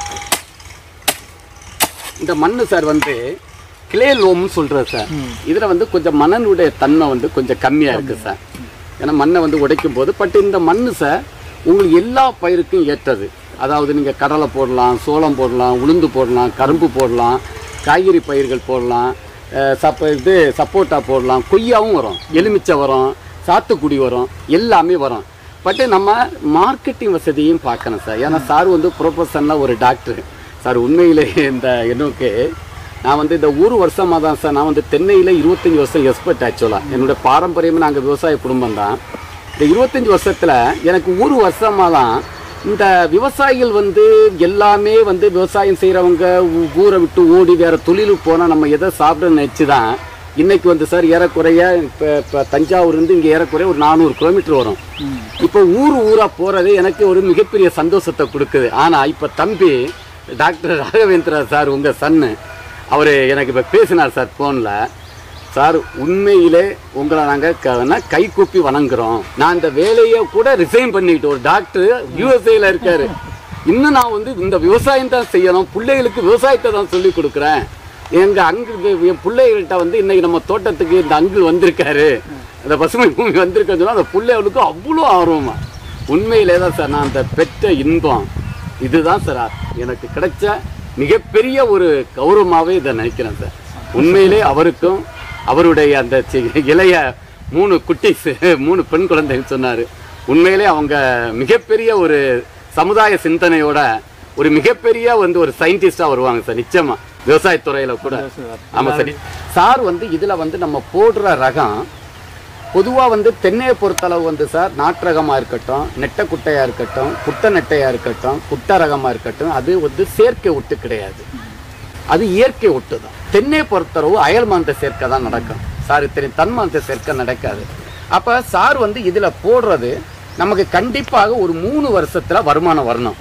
இந்த மண்ணு சார் வந்து கிளே லோம்னு சொல்கிறது சார் இதில் வந்து கொஞ்சம் மணனுடைய தன்மை வந்து கொஞ்சம் கம்மியாக இருக்குது சார் ஏன்னா மண்ணை வந்து உடைக்கும் போது பட் இந்த மண்ணு சார் உங்களுக்கு எல்லா பயிருக்கும் ஏற்றது அதாவது நீங்கள் கடலை போடலாம் சோளம் போடலாம் உளுந்து போடலாம் கரும்பு போடலாம் காய்கறி பயிர்கள் போடலாம் அஹ் சப்ப இது சப்போட்டா போடலாம் கொய்யாவும் வரும் எலுமிச்சை வரும் சாத்துக்குடி வரும் எல்லாமே வரும் பட் நம்ம மார்க்கெட்டிங் வசதியும் பார்க்கணும் சார் ஏன்னா சார் வந்து ப்ரொஃபஷனில் ஒரு டாக்டர் சார் உண்மையிலே இந்த எனக்கு நான் வந்து இந்த ஒரு வருஷமாக தான் சார் நான் வந்து தென்னையில் இருபத்தஞ்சி வருஷம் எக்ஸ்பர்ட் ஆக்சுவலாக என்னோட பாரம்பரியமே நாங்கள் விவசாய குடும்பம் தான் இந்த இருபத்தஞ்சி வருஷத்தில் எனக்கு ஒரு வருஷமாக தான் இந்த விவசாயிகள் வந்து எல்லாமே வந்து விவசாயம் செய்கிறவங்க ஊரை விட்டு ஓடி வேறு தொழிலுக்கு போனால் நம்ம எதை சாப்பிட நினச்சி தான் இன்னைக்கு வந்து சார் ஏறக்குறைய இப்போ இப்போ தஞ்சாவூர்லேருந்து இங்கே ஏறக்குறைய ஒரு நானூறு கிலோமீட்டர் வரும் இப்போ ஊர் ஊராக போகிறதே எனக்கு ஒரு மிகப்பெரிய சந்தோஷத்தை கொடுக்குது ஆனால் இப்போ தம்பி டாக்டர் ராகவேந்திரா சார் உங்கள் சன்னு அவர் எனக்கு இப்போ பேசினார் சார் ஃபோனில் சார் உண்மையிலே உங்களை நாங்கள் கை கூப்பி வணங்குறோம் நான் இந்த வேலையை கூட ரிசைன் பண்ணிக்கிட்டு ஒரு டாக்டர் யூஎஸ்ஏல இருக்காரு இன்னும் நான் வந்து இந்த விவசாயம் தான் செய்யணும் பிள்ளைகளுக்கு விவசாயத்தை தான் சொல்லி கொடுக்குறேன் எங்கள் அங்கு என் பிள்ளைகள்கிட்ட வந்து இன்னைக்கு நம்ம தோட்டத்துக்கு இந்த அங்கிள் வந்திருக்காரு அந்த பசுமை பூமி வந்திருக்கன்னு சொன்னா அந்த பிள்ளைகளுக்கு அவ்வளோ ஆர்வமா உண்மையிலே தான் சார் நான் அந்த பெற்ற இன்பம் இதுதான் சார் எனக்கு கிடைச்ச மிகப்பெரிய ஒரு கௌரவமாகவே இதை நினைக்கிறேன் சார் உண்மையிலே அவருக்கும் அவருடைய அந்த சி- இளைய மூணு குட்டிஸ் மூணு பெண் குழந்தைகள் சொன்னார் உண்மையிலே அவங்க மிகப்பெரிய ஒரு சமுதாய சிந்தனையோட ஒரு மிகப்பெரிய வந்து ஒரு சயின்டிஸ்டாக வருவாங்க சார் நிச்சயமா விவசாயத்துறையில கூட ஆமாம் சார் சார் வந்து இதில் வந்து நம்ம போடுற ரகம் பொதுவாக வந்து தென்னையை பொறுத்தளவு வந்து சார் நாட்டு ரகமாக இருக்கட்டும் நெட்டை குட்டையாக இருக்கட்டும் குட்டை நெட்டையாக இருக்கட்டும் குட்டை ரகமாக இருக்கட்டும் அது வந்து செயற்கை ஒட்டு கிடையாது அது இயற்கை ஒட்டு தான் தென்னை பொறுத்தளவு அயல் மந்த சேர்க்கை தான் நடக்கும் சார் தெரியும் தன் மந்த சேர்க்கை நடக்காது அப்போ சார் வந்து இதில் போடுறது நமக்கு கண்டிப்பாக ஒரு மூணு வருஷத்தில் வருமானம் வரணும்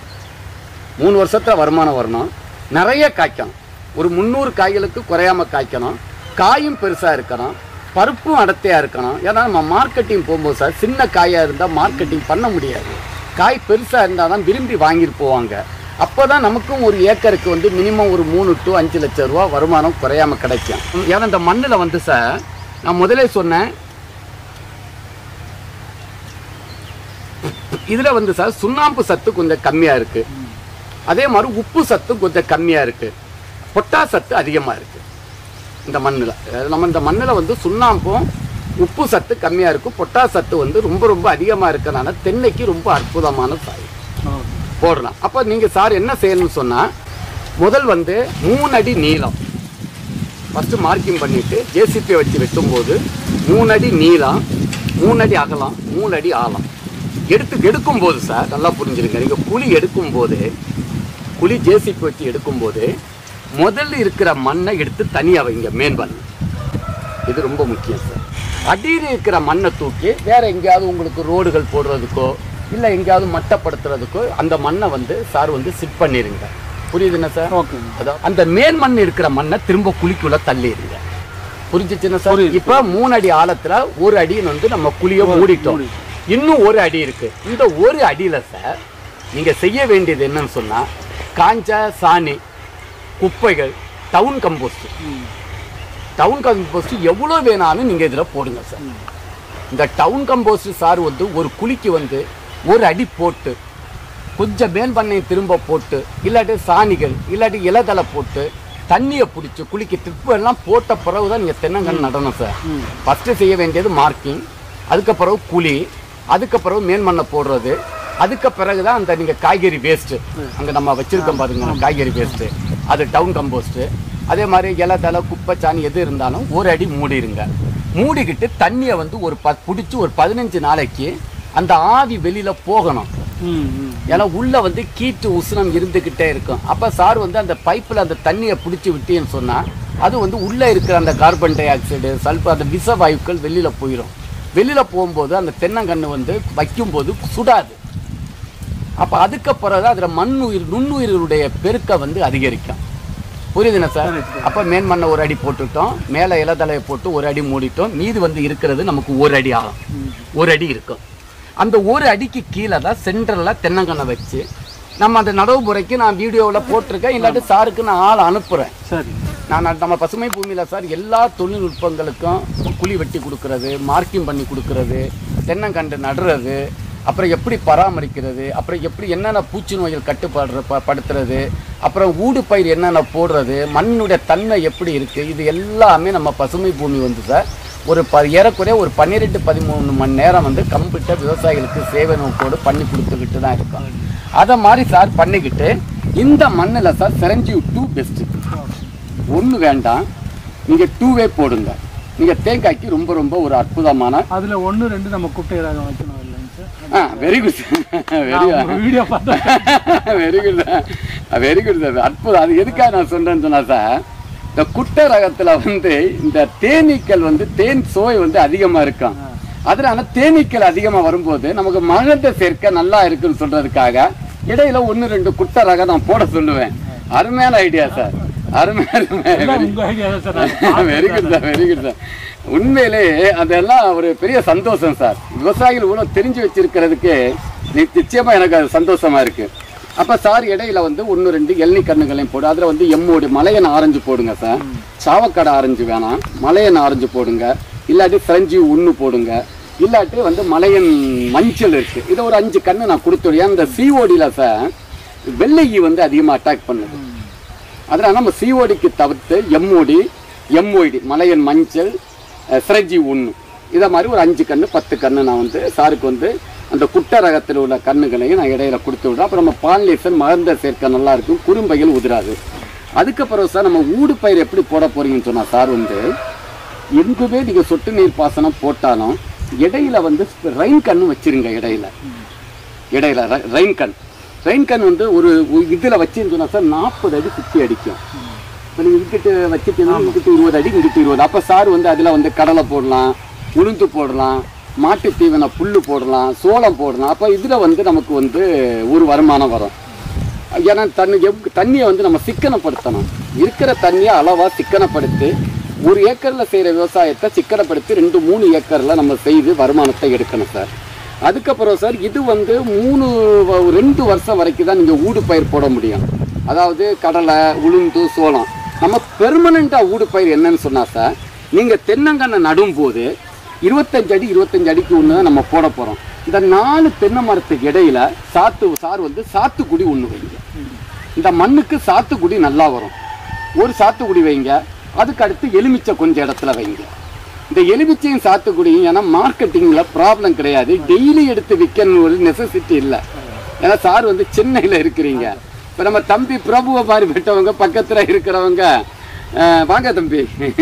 மூணு வருஷத்தில் வருமானம் வரணும் நிறைய காய்க்கணும் ஒரு முந்நூறு காய்களுக்கு குறையாம காய்க்கணும் காயும் பெருசாக இருக்கணும் பருப்பும் அடர்த்தியாக இருக்கணும் ஏன்னா நம்ம மார்க்கெட்டிங் போகும்போது சார் சின்ன காயாக இருந்தால் மார்க்கெட்டிங் பண்ண முடியாது காய் பெருசாக இருந்தால் தான் விரும்பி வாங்கிட்டு போவாங்க அப்போ தான் நமக்கும் ஒரு ஏக்கருக்கு வந்து மினிமம் ஒரு மூணு டு அஞ்சு லட்சம் ரூபா வருமானம் குறையாம கிடைக்கும் ஏன்னா இந்த மண்ணில் வந்து சார் நான் முதலே சொன்னேன் இதில் வந்து சார் சுண்ணாம்பு சத்து கொஞ்சம் கம்மியாக இருக்குது அதே மாதிரி உப்பு சத்து கொஞ்சம் கம்மியாக இருக்குது பொட்டா சத்து அதிகமாக இருக்குது இந்த மண்ணில் நம்ம இந்த மண்ணில் வந்து சுண்ணாம்பும் உப்பு சத்து கம்மியாக இருக்கும் பொட்டா சத்து வந்து ரொம்ப ரொம்ப அதிகமாக இருக்கறனால தென்னைக்கு ரொம்ப அற்புதமான சாய் போடலாம் அப்போ நீங்கள் சார் என்ன செய்யணும்னு சொன்னால் முதல் வந்து மூணு அடி நீளம் ஃபஸ்ட்டு மார்க்கிங் பண்ணிவிட்டு ஜேசிபியை வச்சு வெட்டும்போது மூணு அடி நீளம் மூணு அடி அகலம் மூணு அடி ஆழம் எடுத்து எடுக்கும்போது சார் நல்லா புரிஞ்சுருங்க நீங்கள் குழி எடுக்கும்போது குழி ஜேசிபி வச்சு எடுக்கும்போது முதல்ல இருக்கிற மண்ணை எடுத்து தனியாக வைங்க மேன்மண் இது ரொம்ப முக்கியம் சார் அடியில் இருக்கிற மண்ணை தூக்கி வேற எங்கேயாவது உங்களுக்கு ரோடுகள் போடுறதுக்கோ இல்லை எங்கேயாவது மட்டப்படுத்துறதுக்கோ அந்த மண்ணை வந்து சார் வந்து சிட் பண்ணிடுங்க புரியுதுண்ணா சார் ஓகே அதாவது அந்த மேல் மண் இருக்கிற மண்ணை திரும்ப குழிக்குள்ள தள்ளிடுங்க புரிஞ்சிச்சுன்னா சார் இப்போ மூணு அடி ஆழத்துல ஒரு அடின்னு வந்து நம்ம குழிய மூடிட்டோம் இன்னும் ஒரு அடி இருக்கு இந்த ஒரு அடியில சார் நீங்க செய்ய வேண்டியது என்னன்னு சொன்னா காஞ்ச சாணி குப்பைகள் டவுன் கம்போஸ்ட் டவுன் கம்போஸ்ட் எவ்வளோ வேணாலும் நீங்க இதுல போடுங்க சார் இந்த டவுன் கம்போஸ்ட் சார் வந்து ஒரு குழிக்கு வந்து ஒரு அடி போட்டு கொஞ்சம் மேல் பண்ணை திரும்ப போட்டு இல்லாட்டி சாணிகள் இல்லாட்டி இலதலை போட்டு தண்ணியை பிடிச்சி குளிக்க ட்ரிப்பு எல்லாம் போட்ட பிறகு தான் நீங்கள் தென்னங்கன்று நடணும் சார் ஃபஸ்ட்டு செய்ய வேண்டியது மார்க்கிங் அதுக்கு பிறகு குழி அதுக்கு பிறகு மேல் மண்ணை போடுறது அதுக்கு பிறகு தான் அந்த நீங்கள் காய்கறி வேஸ்ட்டு அங்கே நம்ம வச்சுருக்கோம் பாருங்க காய்கறி வேஸ்ட்டு அது டவுன் கம்போஸ்ட்டு அதே மாதிரி இலை தலை குப்பை சாணி எது இருந்தாலும் ஒரு அடி மூடிடுங்க மூடிக்கிட்டு தண்ணியை வந்து ஒரு ப பிடிச்சி ஒரு பதினஞ்சு நாளைக்கு அந்த ஆவி வெளியில் போகணும் ம் ம் ஏன்னா உள்ள வந்து கீட்டு உஷ்ணம் இருந்துக்கிட்டே இருக்கும் அப்போ சார் வந்து அந்த பைப்பில் அந்த தண்ணியை பிடிச்சி விட்டீங்கன்னு சொன்னால் அது வந்து உள்ளே இருக்கிற அந்த கார்பன் டை ஆக்சைடு சல்ஃபர் அந்த விஷ வாயுக்கள் வெளியில் போயிடும் வெளியில் போகும்போது அந்த தென்னங்கன்று வந்து வைக்கும்போது சுடாது அப்போ அதுக்கு பிறகு அதில் மண் உயிர் நுண்ணுயிர்களுடைய பெருக்க வந்து அதிகரிக்கும் புரியுதுண்ணா சார் அப்போ மேன்மண்ணை ஒரு அடி போட்டுட்டோம் மேலே இலதலையை போட்டு ஒரு அடி மூடிட்டோம் மீதி வந்து இருக்கிறது நமக்கு ஒரு அடி ஆகும் ஒரு அடி இருக்கும் அந்த ஒரு அடிக்கு கீழே தான் சென்டரில் தென்னங்கண்ணை வச்சு நம்ம அந்த நடவு முறைக்கு நான் வீடியோவில் போட்டிருக்கேன் இல்லாட்டி சாருக்கு நான் ஆள் அனுப்புகிறேன் சரி நான் நான் நம்ம பசுமை பூமியில் சார் எல்லா தொழில்நுட்பங்களுக்கும் குழி வெட்டி கொடுக்கறது மார்க்கிங் பண்ணி கொடுக்கறது தென்னங்கண்டு நடுறது அப்புறம் எப்படி பராமரிக்கிறது அப்புறம் எப்படி என்னென்ன பூச்சி நோய்கள் கட்டுப்பாடு ப- படுத்துறது அப்புறம் ஊடு பயிர் என்னென்ன போடுறது மண்ணுடைய தன்மை எப்படி இருக்குது இது எல்லாமே நம்ம பசுமை பூமி வந்து சார் ஒரு ப ஏறக்குறைய ஒரு பன்னிரெண்டு பதிமூணு மணி நேரம் வந்து கம்ப்ளீட்டாக விவசாயிகளுக்கு சேவை நோக்கோடு பண்ணி கொடுத்துக்கிட்டு தான் இருக்கோம் அதை மாதிரி சார் பண்ணிக்கிட்டு இந்த மண்ணில் சார் செரஞ்சிவ் டூ பெஸ்ட்டு ஒன்று வேண்டாம் நீங்கள் டூவே போடுங்க நீங்கள் தேங்காய்க்கு ரொம்ப ரொம்ப ஒரு அற்புதமான அதுல ஒண்ணு ரெண்டு நம்ம குட்டை ரகம் வைக்கணும் இல்லைங்க சார் ஆ வெரி குட் வெரி நான் வீடியோ பார்த்தேன் very good very good sir அற்புதம் அது எதுக்காக நான் சொல்றேன்னு சொன்னா சார் இந்த குட்டை ரகத்துல வந்து இந்த தேனீக்கள் வந்து தேன் சுவை வந்து அதிகமா இருக்கும் அதனால தேனீக்கள் அதிகமா வரும்போது நமக்கு மகந்த சேர்க்கை நல்லா இருக்குன்னு சொல்றதுக்காக இடையில ஒன்று ரெண்டு குட்டை ரகம் நான் போட சொல்லுவேன் அருமையான ஐடியா சார் அருமை அருமை எல்லாம் உங்க ஐடியா தான் sir very good sir very good sir உண்மையிலே அதெல்லாம் ஒரு பெரிய சந்தோஷம் சார் விவசாயிகள் இவ்வளோ தெரிஞ்சு வச்சிருக்கிறதுக்கு நி- நிச்சயமா எனக்கு அது சந்தோஷமா இருக்கு அப்ப சார் இடையில வந்து ஒன்று ரெண்டு எள்ளி கண்ணுகளையும் போடு அதுல வந்து எம்மோடு மலையன் ஆரஞ்சு போடுங்க சார் சாவக்காடு ஆரஞ்சு வேணாம் மலையன் ஆரஞ்சு போடுங்க இல்லாட்டி ஃப்ரெஞ்சு ஒன்று போடுங்க இல்லாட்டி வந்து மலையன் மஞ்சள் இருக்கு இதை ஒரு அஞ்சு கண்ணு நான் கொடுத்துடுவேன் இந்த சிஓடியில் சார் வெள்ளையி வந்து அதிகமாக அட்டாக் பண்ணுது அதனால் நம்ம சிஓடிக்கு தவிர்த்து எம்ஓடி எம்ஓடி மலையன் மஞ்சள் சிரஜி ஒன்று இதை மாதிரி ஒரு அஞ்சு கன்று பத்து கன்று நான் வந்து சாருக்கு வந்து அந்த குட்டை ரகத்தில் உள்ள கண்ணுகளையும் நான் இடையில கொடுத்து விடுறேன் அப்புறம் நம்ம பாலினேஷன் மகந்த சேர்க்கை நல்லா இருக்கும் குறும்பைகள் உதிராது அதுக்கப்புறம் சார் நம்ம ஊடு பயிர் எப்படி போட போறீங்கன்னு சொன்னா சார் வந்து எங்குமே நீங்கள் சொட்டு நீர் பாசனம் போட்டாலும் இடையில வந்து ரெயின் கன்று வச்சிருங்க இடையில இடையில ர- ரெயின் கன் ரெயின் கன் வந்து ஒரு இதில் வச்சுன்னு சொன்னா சார் நாற்பது அடி சுற்றி அடிக்கும் இப்போ நீங்கள் இங்கிட்டு வச்சுட்டீங்கன்னா இங்கிட்டு இருபது அடி இங்கிட்டு இருபது அப்போ சார் வந்து அதில் வந்து கடலை போடலாம் உளுந்து போடலாம் மாட்டு தீவன புல் போடலாம் சோளம் போடலாம் அப்போ இதில் வந்து நமக்கு வந்து ஒரு வருமானம் வரும் ஏன்னா தண்ணி எவ் தண்ணியை வந்து நம்ம சிக்கனப்படுத்தணும் இருக்கிற தண்ணியை அளவாக சிக்கனப்படுத்தி ஒரு ஏக்கரில் செய்கிற விவசாயத்தை சிக்கனப்படுத்தி ரெண்டு மூணு ஏக்கரில் நம்ம செய்து வருமானத்தை எடுக்கணும் சார் அதுக்கப்புறம் சார் இது வந்து மூணு வ- ரெண்டு வருஷம் வரைக்கும் தான் நீங்கள் ஊடு பயிர் போட முடியும் அதாவது கடலை உளுந்து சோளம் நம்ம பெர்மனண்ட்டாக ஊடு பயிர் என்னன்னு சொன்னால் சார் நீங்கள் தென்னங்கண்ணை நடும்போது இருபத்தஞ்சு அடி இருபத்தஞ்சு அடிக்கு ஒன்று தான் நம்ம போட போகிறோம் இந்த நாலு தென்னை மரத்துக்கு இடையில சாத்து சார் வந்து சாத்துக்குடி ஒன்று வைங்க இந்த மண்ணுக்கு சாத்துக்குடி நல்லா வரும் ஒரு சாத்துக்குடி வைங்க அதுக்கு அடுத்து எலுமிச்சை கொஞ்சம் இடத்துல வைங்க இந்த எலுமிச்சையும் சாத்துக்குடியும் ஏன்னா மார்க்கெட்டிங்கில் ப்ராப்ளம் கிடையாது டெய்லி எடுத்து விற்கணும் ஒரு நெசசிட்டி இல்லை ஏன்னா சார் வந்து சென்னையில் இருக்கிறீங்க இப்போ நம்ம தம்பி பிரபுவை மாதிரி பெற்றவங்க பக்கத்தில் இருக்கிறவங்க அஹ், வாங்க தம்பி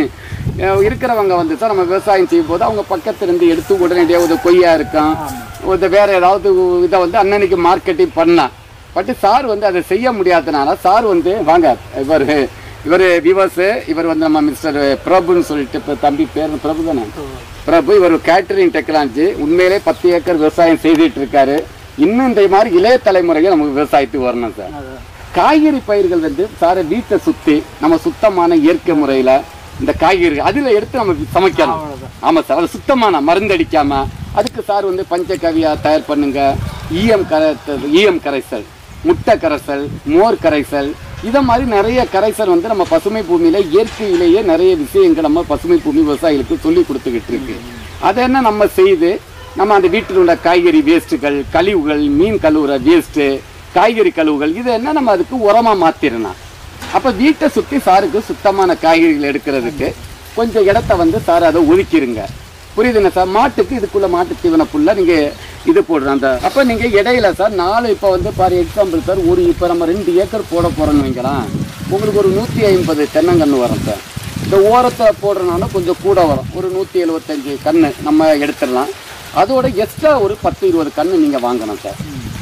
அஹ், இருக்கிறவங்க வந்து சார் நம்ம விவசாயம் செய்யும் போது அவங்க பக்கத்துல இருந்து எடுத்து உடனடியாக ஒரு கொய்யா இருக்கும் ஒரு வேற ஏதாவது இதை வந்து அன்னன்னைக்கு மார்க்கெட்டிங் பண்ணலாம் பட் சார் வந்து அதை செய்ய முடியாதனால சார் வந்து வாங்க இவர் இவர் விவஸ் இவர் வந்து நம்ம மிஸ்டர் பிரபுன்னு சொல்லிட்டு இப்போ தம்பி பேர் பிரபு தானே பிரபு இவர் கேட்டரிங் டெக்னாலஜி உண்மையிலே பத்து ஏக்கர் விவசாயம் செய்துட்டு இருக்காரு இன்னும் இந்த மாதிரி இளைய தலைமுறைகள் நமக்கு விவசாயத்துக்கு வரணும் சார் காய்கறி பயிர்கள் வந்து சாரை வீட்டை சுற்றி நம்ம சுத்தமான இயற்கை முறையில் இந்த காய்கறி அதில் எடுத்து நம்ம சமைக்கணும் ஆமாம் சார் அது சுத்தமான மருந்து அடிக்காம அதுக்கு சார் வந்து பஞ்சகவியா தயார் பண்ணுங்க ஈயம் கரை ஈயம் கரைசல் முட்டை கரைசல் மோர் கரைசல் இதை மாதிரி நிறைய கரைசல் வந்து நம்ம பசுமை பூமியில இயற்கையிலேயே நிறைய விஷயங்கள் நம்ம பசுமை பூமி விவசாயிகளுக்கு சொல்லி கொடுத்துக்கிட்டு இருக்கு அதை என்ன நம்ம செய்து நம்ம அந்த வீட்டில் உள்ள காய்கறி வேஸ்ட்டுகள் கழிவுகள் மீன் கழுவுற வேஸ்ட்டு காய்கறி கழிவுகள் இது என்ன நம்ம அதுக்கு உரமா மாத்திரலாம் அப்ப வீட்டை சுத்தி சாருக்கு சுத்தமான காய்கறிகள் எடுக்கிறதுக்கு கொஞ்சம் இடத்த வந்து சார் அதை ஒதுக்கிருங்க புரியுதுங்க சார் மாட்டுக்கு இதுக்குள்ள மாட்டு தீவன புல்ல நீங்க இது போடுற அந்த அப்ப நீங்க இடையில சார் நாலு இப்ப வந்து பாரு எக்ஸாம்பிள் சார் ஒரு இப்ப நம்ம ரெண்டு ஏக்கர் போட போறோம்னு வைங்களேன் உங்களுக்கு ஒரு நூத்தி ஐம்பது தென்னங்கன்று வரும் சார் இந்த ஓரத்தை போடுறதுனால கொஞ்சம் கூட வரும் ஒரு நூற்றி எழுபத்தஞ்சு கன்று நம்ம எடுத்துடலாம் அதோட எக்ஸ்ட்ரா ஒரு பத்து இருபது கன்று நீங்கள் வாங்கணும் சார்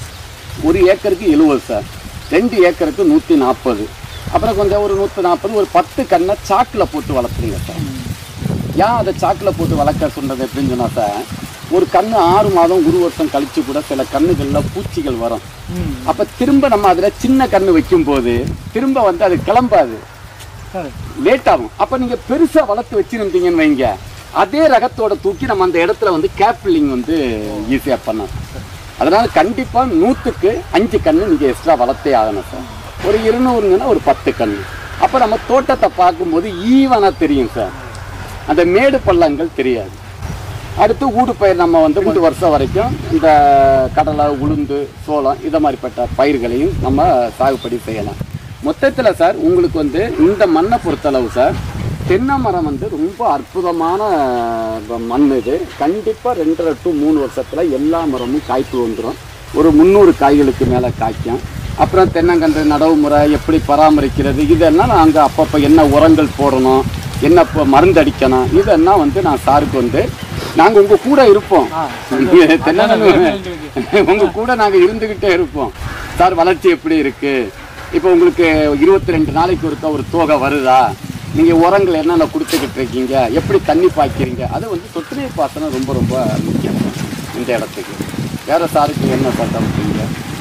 ஒரு ஏக்கருக்கு எழுபது சார் ரெண்டு ஏக்கருக்கு நூற்றி நாற்பது அப்புறம் கொஞ்சம் ஒரு நூற்றி நாற்பது ஒரு பத்து கண்ணை சாக்கில் போட்டு வளர்த்துறீங்க சார் ஏன் அதை சாக்கில் போட்டு வளர்க்க சொன்னது எப்படின்னு சொன்னா சார் ஒரு கண்ணு ஆறு மாதம் ஒரு வருஷம் கழிச்சு கூட சில கண்ணுகள்ல பூச்சிகள் வரும் அப்ப திரும்ப நம்ம அதுல சின்ன கண்ணு வைக்கும் போது திரும்ப வந்து அது கிளம்பாது லேட் ஆகும் அப்ப நீங்க பெருசா வளர்த்து வச்சிருந்தீங்கன்னு வைங்க அதே ரகத்தோட தூக்கி நம்ம அந்த இடத்துல வந்து கேப்லிங் வந்து ஈஸியா பண்ணலாம் அதனால கண்டிப்பா நூத்துக்கு அஞ்சு கண்ணு நீங்க எக்ஸ்ட்ரா வளர்த்தே ஆகணும் சார் ஒரு இருநூறுங்கன்னா ஒரு பத்து கண்ணு அப்ப நம்ம தோட்டத்தை பார்க்கும்போது ஈவனா தெரியும் சார் அந்த மேடு பள்ளங்கள் தெரியாது அடுத்து ஊடு பயிர் நம்ம வந்து ரெண்டு வருஷம் வரைக்கும் இந்த கடலை உளுந்து சோளம் இதை மாதிரிப்பட்ட பயிர்களையும் நம்ம சாகுபடி செய்யலாம் மொத்தத்தில் சார் உங்களுக்கு வந்து இந்த மண்ணை பொறுத்தளவு சார் தென்னை மரம் வந்து ரொம்ப அற்புதமான அஹ், மண் இது கண்டிப்பாக ரெண்டரை டு மூணு வருஷத்தில் எல்லா மரமும் காய்ப்பு வந்துடும் ஒரு முந்நூறு காய்களுக்கு மேலே காய்க்கும் அப்புறம் தென்னங்கன்று நடவு முறை எப்படி பராமரிக்கிறது இதெல்லாம் நாங்கள் அப்பப்போ என்ன உரங்கள் போடணும் என்ன இப்போ மருந்து அடிக்கணும் இதெல்லாம் வந்து நான் சாருக்கு வந்து நாங்கள் உங்கள் கூட இருப்போம் தென்னங்கன்று உங்க கூட நாங்க இருந்துகிட்டே இருப்போம் சார் வளர்ச்சி எப்படி இருக்கு இப்போ உங்களுக்கு இருபத்தி ரெண்டு நாளைக்கு ஒருக்கா ஒரு தோகை வருதா நீங்க உரங்கள் என்னென்ன கொடுத்துக்கிட்டு இருக்கீங்க எப்படி தண்ணி பாய்க்கிறீங்க அது வந்து சொட்டு நீர் பாசனம் ரொம்ப ரொம்ப முக்கியம் இந்த இடத்துக்கு வேற சாருக்கு என்ன சார் தவிர்ப்பீங்க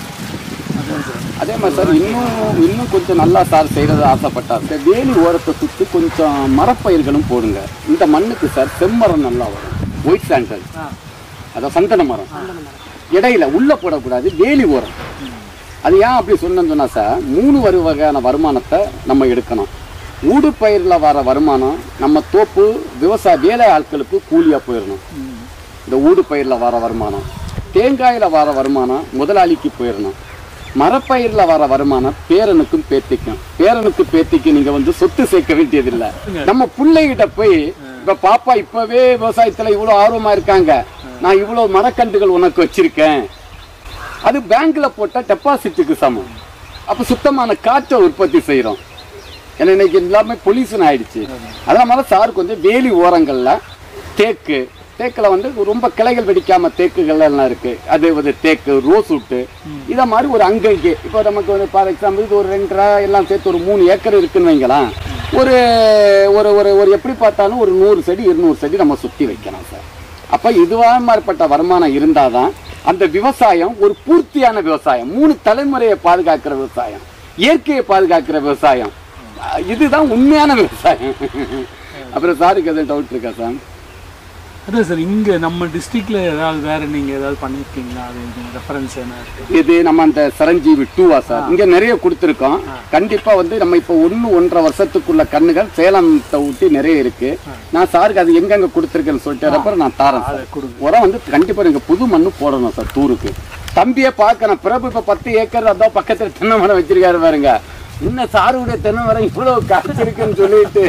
அதே மாதிரி சார் இன்னும் இன்னும் கொஞ்சம் நல்லா சார் செய்யறது ஆசைப்பட்டார் சார் வேலி ஓரத்தை சுற்றி கொஞ்சம் மரப்பயிர்களும் போடுங்க இந்த மண்ணுக்கு சார் செம்மரம் நல்லா வரும் ஒயிட் சாண்டல் அதான் சந்தன மரம் இடையில உள்ள போடக்கூடாது வேலி ஓரம் அது ஏன் அப்படி சொன்னேன்னு சொன்னா சார் மூணு வரு வகையான வருமானத்தை நம்ம எடுக்கணும் ஊடு பயிரில் வர வருமானம் நம்ம தோப்பு விவசாய வேலை ஆட்களுக்கு கூலியா போயிடணும் இந்த ஊடு பயிரில் வர வருமானம் தேங்காயில வர வருமானம் முதலாளிக்கு போயிடணும் மரப்பயிரில் வர வருமானம் பேரனுக்கும் பேத்திக்கும் பேரனுக்கு பேத்திக்கு நீங்க வந்து சொத்து சேர்க்க வேண்டியதில்லை நம்ம பிள்ளைகிட்ட போய் இப்ப பாப்பா இப்பவே விவசாயத்துல இவ்வளவு ஆர்வமா இருக்காங்க நான் இவ்வளவு மரக்கன்றுகள் உனக்கு வச்சிருக்கேன் அது பேங்க்ல போட்ட டெபாசிட்டுக்கு சமம் அப்ப சுத்தமான காற்றை உற்பத்தி செய்றோம் ஏன்னா இன்னைக்கு எல்லாமே பொல்யூஷன் ஆயிடுச்சு அதனால சாருக்கு வந்து வேலி ஓரங்கள்ல தேக்கு தேக்கில் வந்து ரொம்ப கிளைகள் வெடிக்காம தேக்குகள் எல்லாம் இருக்கு அது வந்து தேக்கு ரோஸ் விட்டு இதை மாதிரி ஒரு அங்கங்கே இப்போ நமக்கு ஒரு ஃபார் எக்ஸாம்பிள் இது ஒரு ரெண்டரை எல்லாம் சேர்த்து ஒரு மூணு ஏக்கர் இருக்குன்னு வைங்களேன் ஒரு ஒரு ஒரு ஒரு எப்படி பார்த்தாலும் ஒரு நூறு செடி இருநூறு செடி நம்ம சுற்றி வைக்கலாம் சார் அப்போ இதுவாக மாதிரிப்பட்ட வருமானம் இருந்தாதான் அந்த விவசாயம் ஒரு பூர்த்தியான விவசாயம் மூணு தலைமுறையை பாதுகாக்கிற விவசாயம் இயற்கையை பாதுகாக்கிற விவசாயம் அஹ் இதுதான் உண்மையான விவசாயம் அப்புறம் சாருக்கு எதுவும் டவுட் இருக்கா சார் அதான் சார் இங்க நம்ம டிஸ்ட்ரிக்ட்ல ஏதாவது வேற நீங்க ஏதாவது பண்ணிருக்கீங்களா அது ரெஃபரன்ஸ் என்ன இருக்கு இது நம்ம அந்த சரஞ்சீவி டூவா சார் இங்க நிறைய கொடுத்துருக்கோம் கண்டிப்பா வந்து நம்ம இப்போ ஒன்று ஒன்றரை வருஷத்துக்குள்ள கண்ணுகள் சேலத்தை ஊட்டி நிறைய இருக்கு நான் சாருக்கு அது எங்கெங்க கொடுத்துருக்கேன்னு சொல்லிட்டு அப்புறம் நான் தாரேன் சார் உரம் வந்து கண்டிப்பா நீங்க புது மண்ணு போடணும் சார் தூருக்கு தம்பியை பார்க்கணும் பிரபு இப்ப பத்து ஏக்கர் அதான் பக்கத்துல தென்னை மரம் வச்சிருக்காரு பாருங்க இன்னும் சாருடைய தென்னை மரம் இவ்வளவு காய்ச்சிருக்குன்னு சொல்லிட்டு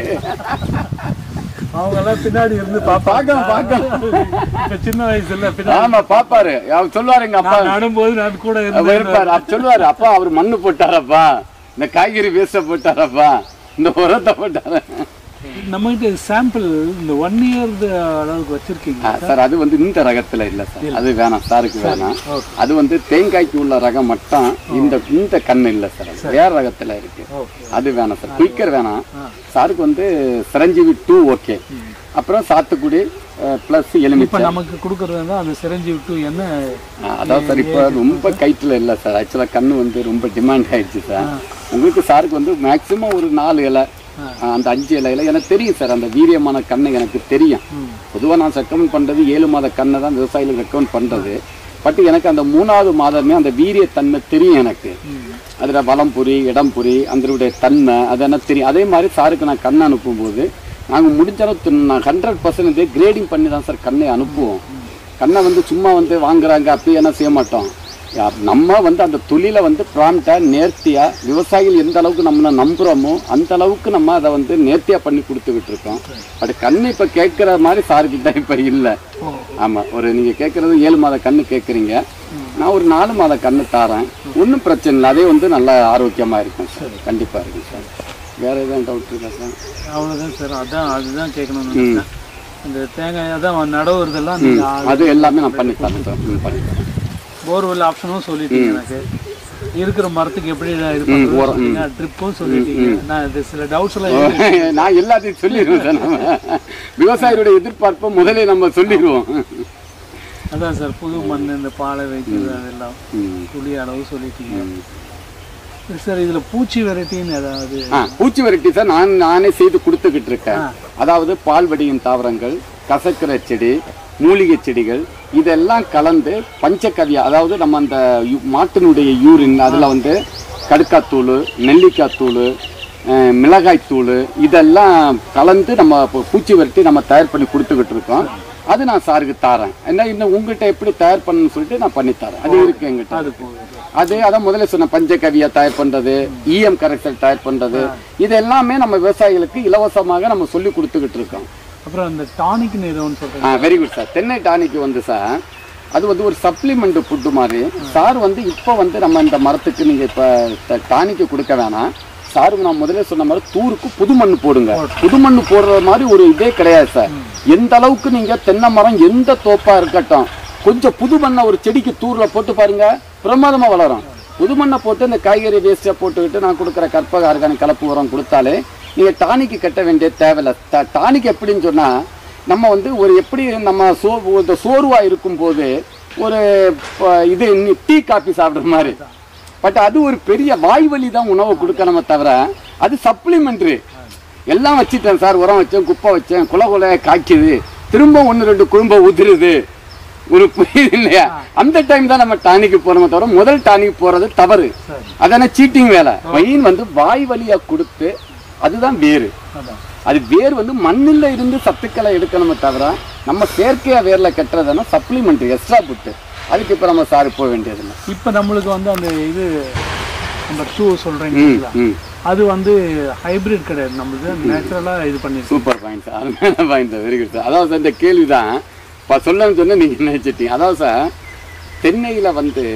அவங்க எல்லாம் பின்னாடி இருந்து பார்க்கலாம் பார்க்கலாம் இப்ப சின்ன வயசுல பின்னாடி ஆமா பாப்பாரு அவர் சொல்லுவாரு எங்க அப்பா நான் நடும்போது நான் கூட அவர் இருந்து இருப்பாரு அப்ப சொல்லுவாரு அப்பா அவர் மண்ணு போட்டாரப்பா இந்த காய்கறி வேஸ்ட போட்டாரப்பா இந்த உரத்தை போட்டாரு நம்ம கிட்ட சாம்பிள் இந்த ஒன் இயர் அளவுக்கு வச்சிருக்கீங்க சார் அது வந்து இந்த ரகத்துல இல்ல சார் அது வேணாம் சாருக்கு வேணாம் அது வந்து தேங்காய்க்கு உள்ள ரகம் மட்டும் இந்த இந்த கண்ணு இல்ல சார் அது வேற ரகத்துல இருக்கு அது வேணாம் சார் குயிக்கர் வேணாம் சாருக்கு வந்து சிரஞ்சீவி டூ ஓகே அப்புறம் சாத்துக்குடி பிளஸ் இப்ப எலுமிச்சை நமக்கு கொடுக்கறது வந்து அந்த சிரஞ்சி விட்டு என்ன ஆ, அதான் சார் இப்போ ரொம்ப கைட்டில் இல்லை சார் ஆக்சுவலாக கண்ணு வந்து ரொம்ப டிமாண்ட் ஆயிடுச்சு சார் உங்களுக்கு சாருக்கு வந்து மேக்ஸிமம் ஒரு நாலு இலை ஆ, அந்த அஞ்சு இலையில எனக்கு தெரியும் சார் அந்த வீரியமான கண்ணு எனக்கு தெரியும் பொதுவாக நான் ரெக்கமெண்ட் பண்ணுறது ஏழு மாத கண்ணை தான் விவசாயிகளுக்கு ரெக்கமெண்ட் பண்ணுறது பட் எனக்கு அந்த மூணாவது மாதமே அந்த வீரியத்தன்மை தெரியும் எனக்கு அதில் வளம் புரி இடம் புரி அதனுடைய தன்மை அதெல்லாம் தெரியும் அதே மாதிரி சாருக்கு நான் கண்ணை அனுப்பும்போது நாங்கள் முடிஞ்ச அளவுக்கு நான் ஹண்ட்ரட் பர்சன்டேஜ் கிரேடிங் பண்ணி தான் சார் கண்ணை அனுப்புவோம் கண்ணை வந்து சும்மா வந்து வாங்குறாங்க அப்படி என்ன செய்ய மாட்டோம் யா- நம்ம வந்து அந்த தொழிலை வந்து ப்ராம்ப்டாக நேர்த்தியாக விவசாயிகள் எந்த அளவுக்கு நம்ம நம்புகிறோமோ அந்த அளவுக்கு நம்ம அதை வந்து நேர்த்தியாக பண்ணி கொடுத்துக்கிட்டு இருக்கோம் பட் கண்ணு இப்போ கேட்குற மாதிரி சார்கிட்ட இப்போ இல்லை ஆமாம் ஒரு நீங்கள் கேட்குறது ஏழு மாத கண்ணு கேட்குறீங்க நான் ஒரு நாலு மாத கண்ணு தாரேன் ஒன்றும் பிரச்சனை இல்லை அதே வந்து நல்ல ஆரோக்கியமாக இருக்கும் சார் கண்டிப்பாக இருக்கும் சார் வேறு எதுவும் டவுட் இருக்கா சார் அவ்வளவுதான் சார் அதான் அதுதான் கேட்கணும்னு நினைச்சேன் இந்த தேங்காய் அதான் நடவுறதெல்லாம் நீங்க அது எல்லாமே நான் பண்ணி தரேன் சார் ம், பண்ணி தரேன் போர்வெல் ஆப்ஷனும் சொல்லிட்டீங்க எனக்கு இருக்கிற மரத்துக்கு எப்படி இது பண்றது ட்ரிப்பும் சொல்லிட்டீங்க நான் இது சில டவுட்ஸ் எல்லாம் இருக்கு. நான் எல்லாத்தையும் சொல்லிடுவேன் சார் நம்ம விவசாயிகளுடைய எதிர்பார்ப்பை முதலே நம்ம சொல்லிடுவோம் அதான் சார் புது மண் இந்த பாலை வைக்கிறது அதெல்லாம் ம். துளி அளவு சொல்லிட்டீங்க சார் இதுல பூச்சி வெரைட்டின்னு ஏதாவது ஆ பூச்சி வெரைட்டி சார் நான் நானே செய்து கொடுத்துக்கிட்டு இருக்கேன் அதாவது பால் வடியும் தாவரங்கள் கசக்கிற செடி மூலிகை செடிகள் இதெல்லாம் கலந்து பஞ்சகவியா அதாவது நம்ம அந்த யு- மாட்டினுடைய யூரின் அதில் வந்து கடுக்காத்தூள் நெல்லிக்காய் தூள் மிளகாய் தூள் இதெல்லாம் கலந்து நம்ம இப்போ பூச்சி வெரைட்டி நம்ம தயார் பண்ணி கொடுத்துக்கிட்டு இருக்கோம் அது நான் சாருக்கு தரேன் என்ன இன்னும் உங்ககிட்ட எப்படி தயார் பண்ணணும்னு சொல்லிட்டு நான் பண்ணி தரேன் அது இருக்கு எங்கிட்ட அது போகுது அது அதான் முதல்ல சொன்ன பஞ்சகவியா தயார் பண்றது இஎம் கரெக்டர் தயார் பண்றது இது எல்லாமே நம்ம விவசாயிகளுக்கு இலவசமாக நம்ம சொல்லி கொடுத்துக்கிட்டு இருக்கோம் அப்புறம் இந்த டானிக்னு ஏதோ ஒன்று சொல்றேன் வெரி குட் சார் தென்னை டானிக்கு வந்து சார் அது வந்து ஒரு சப்ளிமெண்ட் ஃபுட்டு மாதிரி சார் வந்து இப்போ வந்து நம்ம இந்த மரத்துக்கு நீங்கள் இப்போ டானிக்கு கொடுக்க வேணாம் சாருக்கு நான் முதல்ல சொன்ன மாதிரி தூருக்கு புது மண் போடுங்க புது மண் போடுற மாதிரி ஒரு இதே கிடையாது சார் எந்த அளவுக்கு நீங்கள் தென்னை மரம் எந்த தோப்பா இருக்கட்டும் கொஞ்சம் புது மண்ணை ஒரு செடிக்கு தூரில் போட்டு பாருங்க பிரமாதமாக வளரும் புது மண்ணை போட்டு இந்த காய்கறி வேஸ்ட்டை போட்டுக்கிட்டு நான் கொடுக்குற கற்பக ஆர்கானிக் கலப்பு உரம் கொடுத்தாலே நீங்கள் டானிக்கு கட்ட வேண்டிய தேவையில்லை ட- டானிக் எப்படின்னு சொன்னால் நம்ம வந்து ஒரு எப்படி நம்ம சோ இந்த சோர்வாக இருக்கும்போது ஒரு ப- இது இன்னி- டீ காபி சாப்பிட்ற மாதிரி பட் அது ஒரு பெரிய வாய் வலி தான் உணவை கொடுக்கணுமே தவிர அது சப்ளிமெண்ட்ரி எல்லாம் வச்சுட்டேன் சார் உரம் வச்சேன் குப்பை வச்சேன் குலை குலைய காய்க்குது திரும்ப ஒன்று ரெண்டு குடும்ப உதிருது ஒரு புரியுது இல்லையா அந்த டைம் தான் நம்ம டானிக்கு போறோமே தவிர முதல் டானிக் போறது தவறு அதான சீட்டிங் வேலை மெயின் வந்து வாய் வழியா கொடுத்து அதுதான் வேறு அது வேர் வந்து மண்ணில் இருந்து சத்துக்களை எடுக்கணுமே தவிர நம்ம செயற்கையா வேர்ல கட்டுறதுனா சப்ளிமெண்ட் எக்ஸ்ட்ரா புட்டு அதுக்கு இப்போ நம்ம சாரி போக வேண்டியதில்லை இப்போ நம்மளுக்கு வந்து அந்த இது நம்பர் டூ ம் சொல்கிறீங்களா ம் அது வந்து ஹைபிரிட் கிடையாது நம்மளுக்கு நேச்சுரலாக இது பண்ணிருக்கோம் சூப்பர் பாயிண்ட் சார் அருமையான point sir very good sir அதாவது சார் இந்த கேள்வி தான் இப்போ சொல்லணும்னு சொன்னால் நீங்கள் நினைச்சிட்டீங்க அதாவது சார் தென்னையில் வந்து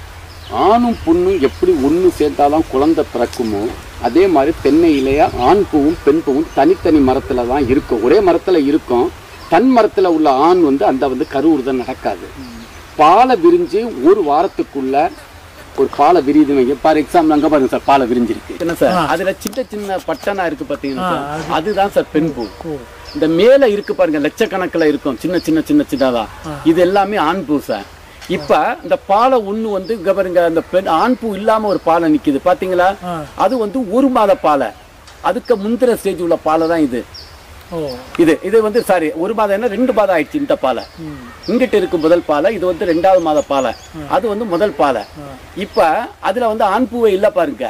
ஆணும் பொண்ணும் எப்படி ஒன்று சேர்த்தாதான் குழந்தை பிறக்குமோ அதே மாதிரி தென்னையிலேயே ஆண் பூவும் பெண் பூவும் தனித்தனி மரத்தில் தான் இருக்கும் ஒரே மரத்தில் இருக்கும் தன் மரத்தில் உள்ள ஆண் வந்து அந்த வந்து கருவுறுதல் நடக்காது பாலை விரிஞ்சு ஒரு வாரத்துக்குள்ள ஒரு பாலை விரியுது வைங்க ஃபார் எக்ஸாம்பிள் அங்கே பாருங்க சார் பாலை விரிஞ்சிருக்கு என்ன சார் அதில் சின்ன சின்ன பட்டனா இருக்கு பார்த்தீங்கன்னா சார் அதுதான் சார் பெண் பூ இந்த மேலே இருக்கு பாருங்க லட்சக்கணக்கில் இருக்கும் சின்ன சின்ன சின்ன சின்னதா இது எல்லாமே ஆண் பூ சார் இப்ப இந்த பாலை ஒண்ணு வந்து இங்க பாருங்க அந்த பெண் ஆண் பூ இல்லாம ஒரு பாலை நிக்குது பாத்தீங்களா அது வந்து ஒரு மாத பாலை அதுக்கு முந்திர ஸ்டேஜ் உள்ள பாலை தான் இது ஓ இது இது வந்து சாரி ஒரு மாதம் என்ன ரெண்டு மாதம் ஆயிடுச்சு இந்த பாலை இங்கிட்ட இருக்கு முதல் பாலை இது வந்து ரெண்டாவது மாத பாலை அது வந்து முதல் பாலை இப்ப அதுல வந்து ஆண் பூவே இல்ல பாருங்க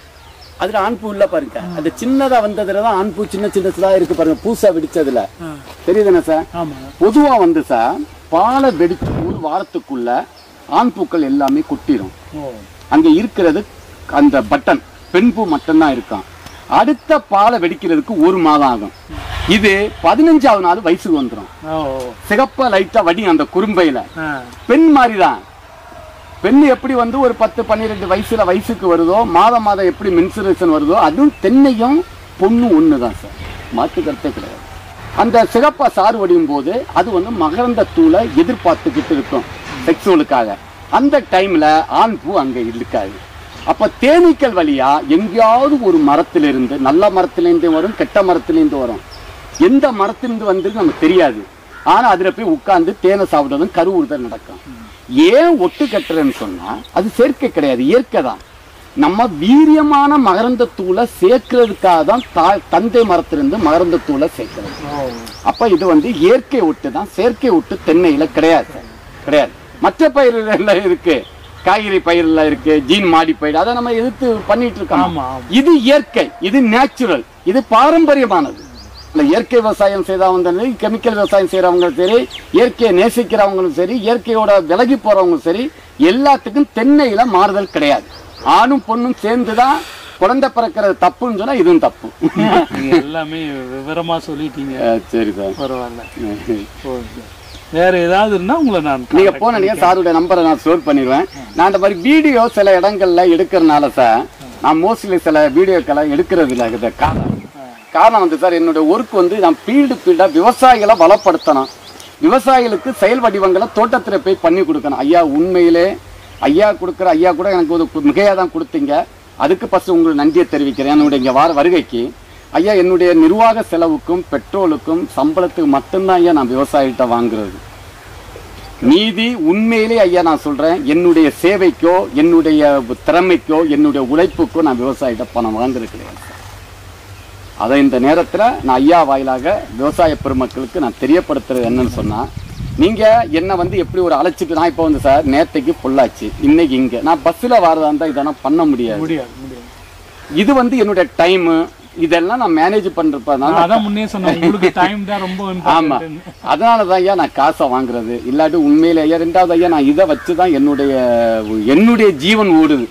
அதுல ஆண் பூ இல்ல பாருங்க அது சின்னதா வந்ததுல தான் ஆண் பூ சின்ன சின்னதா இருக்கு பாருங்க பூசா வெடிச்சதுல தெரியுதுண்ணா சார் ஆமாம் பொதுவா வந்து சார் பாலை வெடிச்சு ஒரு வாரத்துக்குள்ள ஆண் பூக்கள் எல்லாமே கொட்டிடும் ஓ அங்க இருக்கிறது அந்த பட்டன் பெண் பூ மட்டும்தான் இருக்கும் அடுத்த பாலை வெடிக்கிறதுக்கு ஒரு மாதம் ஆகும் இது பதினஞ்சாவது நாள் வயசுக்கு வந்துடும் ஓ சிகப்பா லைட்டா வடி அந்த குறும்பையில ஆ பெண் மாதிரி தான் பெண் எப்படி வந்து ஒரு பத்து பன்னிரெண்டு வயசுல வயசுக்கு வருதோ மாதம் மாதம் எப்படி மென்சுரேஷன் வருதோ அதுவும் தென்னையும் பொண்ணும் ஒன்று தான் சார் மாற்று கருத்தே கிடையாது அந்த சிகப்பா சாறு வடியும் போது அது வந்து மகரந்த தூளை எதிர்பார்த்துக்கிட்டு இருக்கும் செக்ஸுவலுக்காக அந்த டைம்ல ஆண் பூ அங்க இருக்காது அப்ப தேனீக்கள் வழியா எங்கேயாவது ஒரு மரத்திலிருந்து நல்ல மரத்திலேருந்து வரும் கெட்ட மரத்திலேருந்து வரும் எந்த மரத்திலிருந்து வந்து நமக்கு தெரியாது ஆனா அதுல போய் உட்கார்ந்து தேனை சாப்பிடுறதும் கருவுறுதல் நடக்கும் ஏன் ஒட்டு கட்டுறேன்னு சொன்னா அது செயற்கை கிடையாது இயற்கை தான் நம்ம வீரியமான மகரந்த தூளை சேர்க்கறதுக்காக தான் தா- தந்தை மரத்திலிருந்து மகரந்த தூளை சேர்க்கிறது அப்ப இது வந்து இயற்கை ஒட்டு தான் செயற்கை ஒட்டு தென்னையில கிடையாது சார். கிடையாது மற்ற பயிர்கள்ல இருக்கு காய்கறி பயிர்ல இருக்கு ஜீன் மாடி பயிர் அதை நம்ம எதிர்த்து பண்ணிட்டு இருக்கோம் ஆமா, ஆமா. இது இயற்கை இது நேச்சுரல் இது பாரம்பரியமானது இல்ல இயற்கை விவசாயம் செய்தவங்க சரி கெமிக்கல் விவசாயம் செய்யறவங்களும் சரி இயற்கையை நேசிக்கிறவங்களும் சரி இயற்கையோட விலகி போறவங்களும் சரி எல்லாத்துக்கும் தென்னையில மாறுதல் கிடையாது ஆணும் பொண்ணும் சேர்ந்துதான் குழந்தை பிறக்கிறது தப்புன்னு சொன்னா இதுவும் தப்பு நீங்க எல்லாமே விவரமா சொல்லிட்டீங்க அஹ் சரி சார் பரவாயில்ல ஓகே வேற ஏதாவது இருந்தா உங்களை நான் நீங்க போனீங்க சாருடைய நம்பரை நான் ஸ்டோர் பண்ணிடுவேன் நான் இந்த மாதிரி வீடியோ சில இடங்கள்ல எடுக்கிறதுனால சார் நான் மோஸ்ட்லி சில வீடியோக்களை எடுக்கிறது இல்லை இது காரணம் காரணம் வந்து சார் என்னுடைய ஒர்க் வந்து நான் ஃபீல்டு ஃபீல்டாக விவசாயிகளை வளப்படுத்தணும் விவசாயிகளுக்கு செயல் வடிவங்களை தோட்டத்தில் போய் பண்ணி கொடுக்கணும் ஐயா உண்மையிலே ஐயா கொடுக்குற ஐயா கூட எனக்கு ஒரு மிகையாக தான் கொடுத்தீங்க அதுக்கு ஃபஸ்ட்டு உங்களுக்கு நன்றியை தெரிவிக்கிறேன் என்னுடைய இங்கே வார வருகைக்கு ஐயா என்னுடைய நிர்வாக செலவுக்கும் பெட்ரோலுக்கும் சம்பளத்துக்கு மட்டும்தான் ஐயா நான் விவசாயிகிட்ட வாங்குறது மீதி உண்மையிலே ஐயா நான் சொல்றேன் என்னுடைய சேவைக்கோ என்னுடைய திறமைக்கோ என்னுடைய உழைப்புக்கோ நான் விவசாயிட்ட பணம் வாங்குறது கிடையாது சார். அதை இந்த நேரத்துல நான் ஐயா வாயிலாக விவசாய பெருமக்களுக்கு நான் தெரியப்படுத்துறது என்னன்னு சொன்னா நீங்க என்ன வந்து எப்படி ஒரு அழைச்சிட்டு நான் இப்போ வந்து சார் நேத்தைக்கு பொள்ளாச்சு இன்னைக்கு இங்க நான் பஸ்ல வரதா இருந்தா இதெல்லாம் பண்ண முடியாது முடியாது முடியாது இது வந்து என்னுடைய டைம் இதெல்லாம் நான் மேனேஜ் பண்றப்பதான் நான் அதான் முன்னே சொன்னேன் உங்களுக்கு டைம் தான் ரொம்ப ஆமா இம்பார்ட்டன்ட் அதனால தான் ஐயா நான் காசை வாங்குறது இல்லாட்டி உண்மையில ஐயா ரெண்டாவது ஐயா நான் இதை வச்சு தான் என்னுடைய என்னுடைய ஜீவன் ஓடுது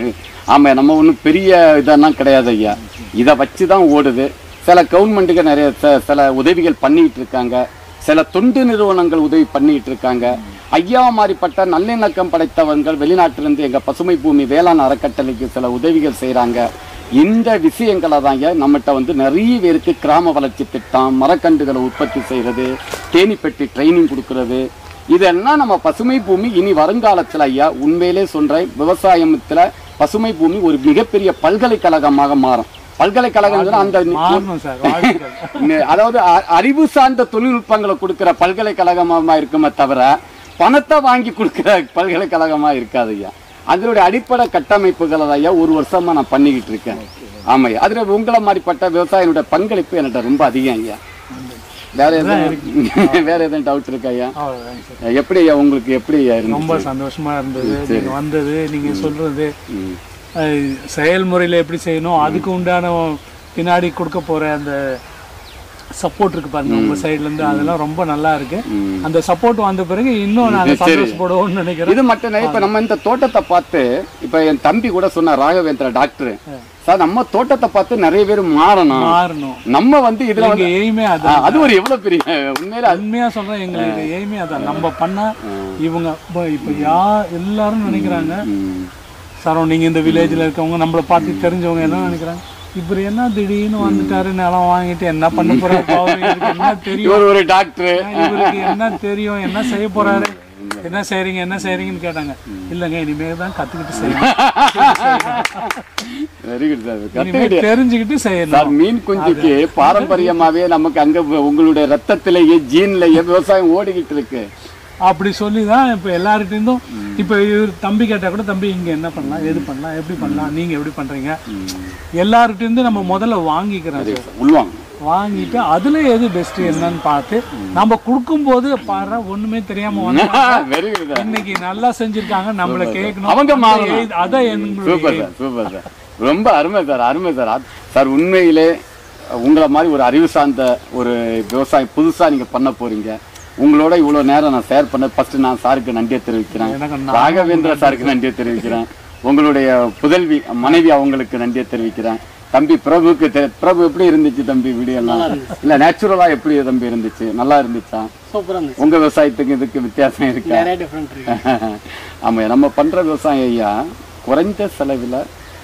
ஆமா நம்ம ஒன்றும் பெரிய இதெல்லாம் கிடையாது ஐயா இதை வச்சு தான் ஓடுது சில கவர்மெண்ட்டுக்கு நிறைய ச- சில உதவிகள் பண்ணிட்டு இருக்காங்க சில தொண்டு நிறுவனங்கள் உதவி பண்ணிட்டு இருக்காங்க ஐயா மாதிரிப்பட்ட நல்லிணக்கம் படைத்தவர்கள் வெளிநாட்டிலிருந்து எங்க பசுமை பூமி வேளாண் அறக்கட்டளைக்கு சில உதவிகள் செய்றாங்க இந்த விஷயங்களை தாங்க நம்மகிட்ட வந்து நிறைய பேருக்கு கிராம வளர்ச்சி திட்டம் மரக்கன்றுகளை உற்பத்தி செய்கிறது தேனி ட்ரைனிங் கொடுக்கறது இதெல்லாம் நம்ம பசுமை பூமி இனி வருங்காலத்தில் ஐயா உண்மையிலே சொல்றேன் விவசாயத்துல பசுமை பூமி ஒரு மிகப்பெரிய பல்கலைக்கழகமாக மாறும் பல்கலைக்கழகம் அந்த மாறணும் சார் வாழ்த்துக்கள் நெ- அதாவது அ- அறிவு சார்ந்த தொழில்நுட்பங்களை கொடுக்கிற பல்கலைக்கழகமா இருக்குமே தவிர பணத்தை வாங்கி கொடுக்கிற பல்கலைக்கழகமா இருக்காது ஐயா அதனுடைய அடிப்படை கட்டமைப்புகளை தான் ஐயா ஒரு வருஷமா நான் பண்ணிக்கிட்டு இருக்கேன் ஆமாய்யா அதுல உங்களை மாதிரிப்பட்ட விவசாயினுடைய பங்களிப்பு என்கிட்ட ரொம்ப அதிகம் ஐயா வேற எதுவும் வேற எதுவும் டவுட் இருக்கா ஐயா அவ்வளவுதாங்க சார் எப்படி ஐயா உங்களுக்கு எப்படி ஐயா ரொம்ப இருந்துச்சு சந்தோஷமா இருந்தது நீங்க வந்தது நீங்க சொல்றது ம். அஹ், செயல்முறையில எப்படி செய்யணும் அதுக்கு உண்டான பின்னாடி கொடுக்க போற அந்த சப்போர்ட் இருக்கு பாருங்க உங்க சைடுல இருந்து அதெல்லாம் ரொம்ப நல்லா இருக்கு ம். அந்த சப்போர்ட் வந்த பிறகு இன்னும் நாங்க சரி. சந்தோஷப்படுவோம்னு நினைக்கிறேன் இது மட்டும் இல்ல, இப்ப நம்ம இந்த தோட்டத்தை பார்த்து இப்ப என் தம்பி கூட சொன்ன ராகவேந்திர டாக்டர் சார் நம்ம தோட்டத்தை பார்த்து நிறைய பேர் மாறணும் மாறணும் நம்ம வந்து இதுல எங்க வந்து எய்மே ஆ, அதான் அது ஒரு எவ்வளவு பெரிய உண்மையில அது- உண்மையா சொல்றேன் எங்களுக்கு எய்மே அதான் நம்ம பண்ணா இவங்க இப்ப- இப்ப யா எல்லாரும் நினைக்கிறாங்க ம். சரௌண்டிங் இந்த வில்லேஜ்ல இருக்கவங்க நம்மள பார்த்து தெரிஞ்சவங்க என்ன நினைக்கிறாங்க இவர் என்ன திடீர்னு வந்துட்டாரு நிலம் வாங்கிட்டு என்ன பண்ண போறாரு பாவம், இவருக்கு என்ன தெரியும் இவர் ஒரு டாக்டர் இவருக்கு என்ன தெரியும் என்ன செய்ய போறாரு என்ன செய்றீங்க என்ன செய்றீங்கன்னு கேட்டாங்க இல்லங்க இனிமே தான் கத்துக்கிட்டு செய்யணும் வெரி குட் சார் இனிமே கத்துக்கிட்டு தெரிஞ்சுக்கிட்டு செய்யணும் சார் மீன் குஞ்சுக்கு பாரம்பரியமாவே நமக்கு அங்க உங்களுடைய ரத்தத்திலேயே ஜீன்லயே விவசாயம் ஓடிக்கிட்டு இருக்கு அப்படி சொல்லி தான் இப்போ எல்லார்கிட்டேருந்தும் இப்போ இவர் தம்பி கேட்டா கூட தம்பி இங்க என்ன பண்ணலாம் எது பண்ணலாம் எப்படி பண்ணலாம் நீங்க எப்படி பண்றீங்க எல்லார்கிட்டேருந்து நம்ம முதல்ல வாங்கிக்கிறோம் சார் உள்வாங்க வாங்கிட்டு அதுல எது பெஸ்ட் என்னன்னு பார்த்து நம்ம கொடுக்கும்போது பாரு ஒண்ணுமே தெரியாம வந்து வெரி குட் சார் இன்னைக்கு நல்லா செஞ்சிருக்காங்க நம்மள கேட்கணும் அவங்க அந்த மாறணும். எய்த்- அதான் எங்களுடைய சூப்பர் சார் சூப்பர் சார் ரொம்ப அருமை சார் அருமை சார் அத்- சார் உண்மையிலே உங்களை மாதிரி ஒரு அறிவு சார்ந்த ஒரு விவசாயம் புதுசா நீங்க பண்ண போறீங்க உங்களோட இவ்வளவு நேரம் நான் ஷேர் பண்ண ஃபர்ஸ்ட் நான் சாருக்கு நன்றியை தெரிவிக்கிறேன் எனக்கு நான் ராகவேந்திர சாருக்கு நன்றியை தெரிவிக்கிறேன் உங்களுடைய புதல்வி மனைவி அவங்களுக்கு நன்றியை தெரிவிக்கிறேன் தம்பி பிரபுக்கு தெ- பிரபு எப்படி இருந்துச்சு தம்பி வீடியோ எல்லாம் இல்ல நேச்சுரலா எப்படி தம்பி இருந்துச்சு நல்லா இருந்துச்சா சூப்பராக இருந்துச்சு உங்க விவசாயத்துக்கு இதுக்கு வித்தியாசம் இருக்கா நிறைய டிஃப்ரெண்ட் இருக்கு ஆமா நம்ம பண்ற விவசாயம் ஐயா குறைஞ்ச செலவில்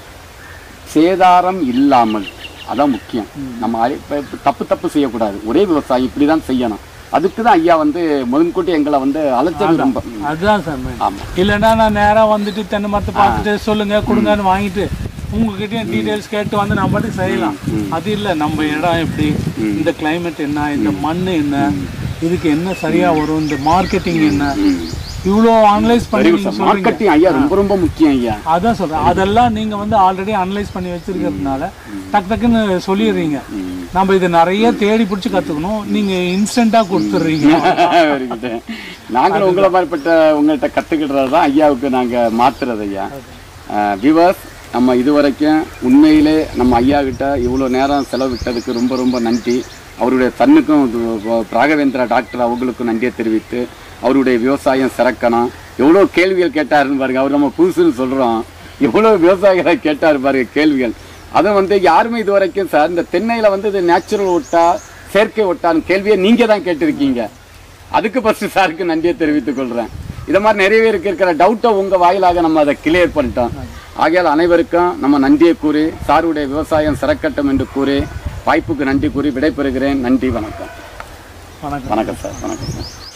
சேதாரம் இல்லாமல் அதான் முக்கியம் நம்ம அரி- இப்ப- இப்ப தப்பு தப்பு செய்யக்கூடாது ஒரே விவசாயம் இப்படி தான் செய்யணும் அதுக்கு தான் ஐயா வந்து முதன்கூட்டி எங்களை வந்து அழைச்சது ரொம்ப அதுதான் சார் main. ஆமா இல்லைன்னா நான் நேரா வந்துட்டு தென்னை மரத்தை பார்த்துட்டு சொல்லுங்க கொடுங்கன்னு வாங்கிட்டு உங்ககிட்டயும் டீடைல்ஸ் கேட்டு வந்து நம்ம பாட்டுக்கு செய்யலாம் அது இல்லை நம்ம இடம் எப்படி இந்த climate என்ன இந்த மண் என்ன இதுக்கு என்ன சரியா வரும் இந்த மார்க்கெட்டிங் என்ன இவ்வளோ அனலைஸ் பண்ணி நீங்க சொல்றீங்க மார்க்கெட்டிங் ஐயா ரொம்ப ரொம்ப முக்கியம் ஐயா அதான் சொல்றேன் அதெல்லாம் நீங்க வந்து ஆல்ரெடி அனலைஸ் பண்ணி வச்சிருக்கிறதுனால டக்கு டக்குன்னு சொல்லிடுறீங்க நம்ம இது நிறைய தேடி பிடிச்சி கத்துக்கணும் நீங்க இன்ஸ்டன்டா கொடுத்துடுறீங்க வெரி குட் நாங்களும் உங்களை மாதிரிப்பட்ட உங்கள்கிட்ட கற்றுக்கிடுறது தான் ஐயாவுக்கு நாங்கள் மாத்துறது ஐயா விவர்ஸ் நம்ம இதுவரைக்கும் உண்மையிலே நம்ம ஐயா கிட்ட இவ்வளோ நேரம் செலவிட்டதுக்கு ரொம்ப ரொம்ப நன்றி அவருடைய தன்னுக்கும் இது- ராகவேந்திரா டாக்டர் அவங்களுக்கும் நன்றியை தெரிவித்து அவருடைய விவசாயம் சிறக்கணும் எவ்வளோ கேள்விகள் கேட்டாருன்னு பாருங்க அவர் நம்ம புதுசுன்னு சொல்கிறோம் எவ்வளோ விவசாயிகளை கேட்டார் பாருங்க கேள்விகள் அதுவும் வந்து யாருமே இது வரைக்கும் சார் இந்த தென்னையில் வந்து இது நேச்சுரல் ஒட்டா செயற்கை ஒட்டான்னு கேள்வியை நீங்கள் தான் கேட்டிருக்கீங்க அதுக்கு ஃபர்ஸ்ட் சாருக்கு நன்றியை தெரிவித்துக் கொள்கிறேன் இதை மாதிரி நிறைய பேருக்கு இருக்கிற டவுட்டை உங்கள் வாயிலாக நம்ம அதை கிளியர் பண்ணிட்டோம் ஆகையால் அனைவருக்கும் நம்ம நன்றியை கூறி சாருடைய விவசாயம் சிறக்கட்டும் என்று கூறி வாய்ப்புக்கு நன்றி கூறி விடைபெறுகிறேன் நன்றி வணக்கம் வணக்கம் வணக்கம் சார் வணக்கம் சார்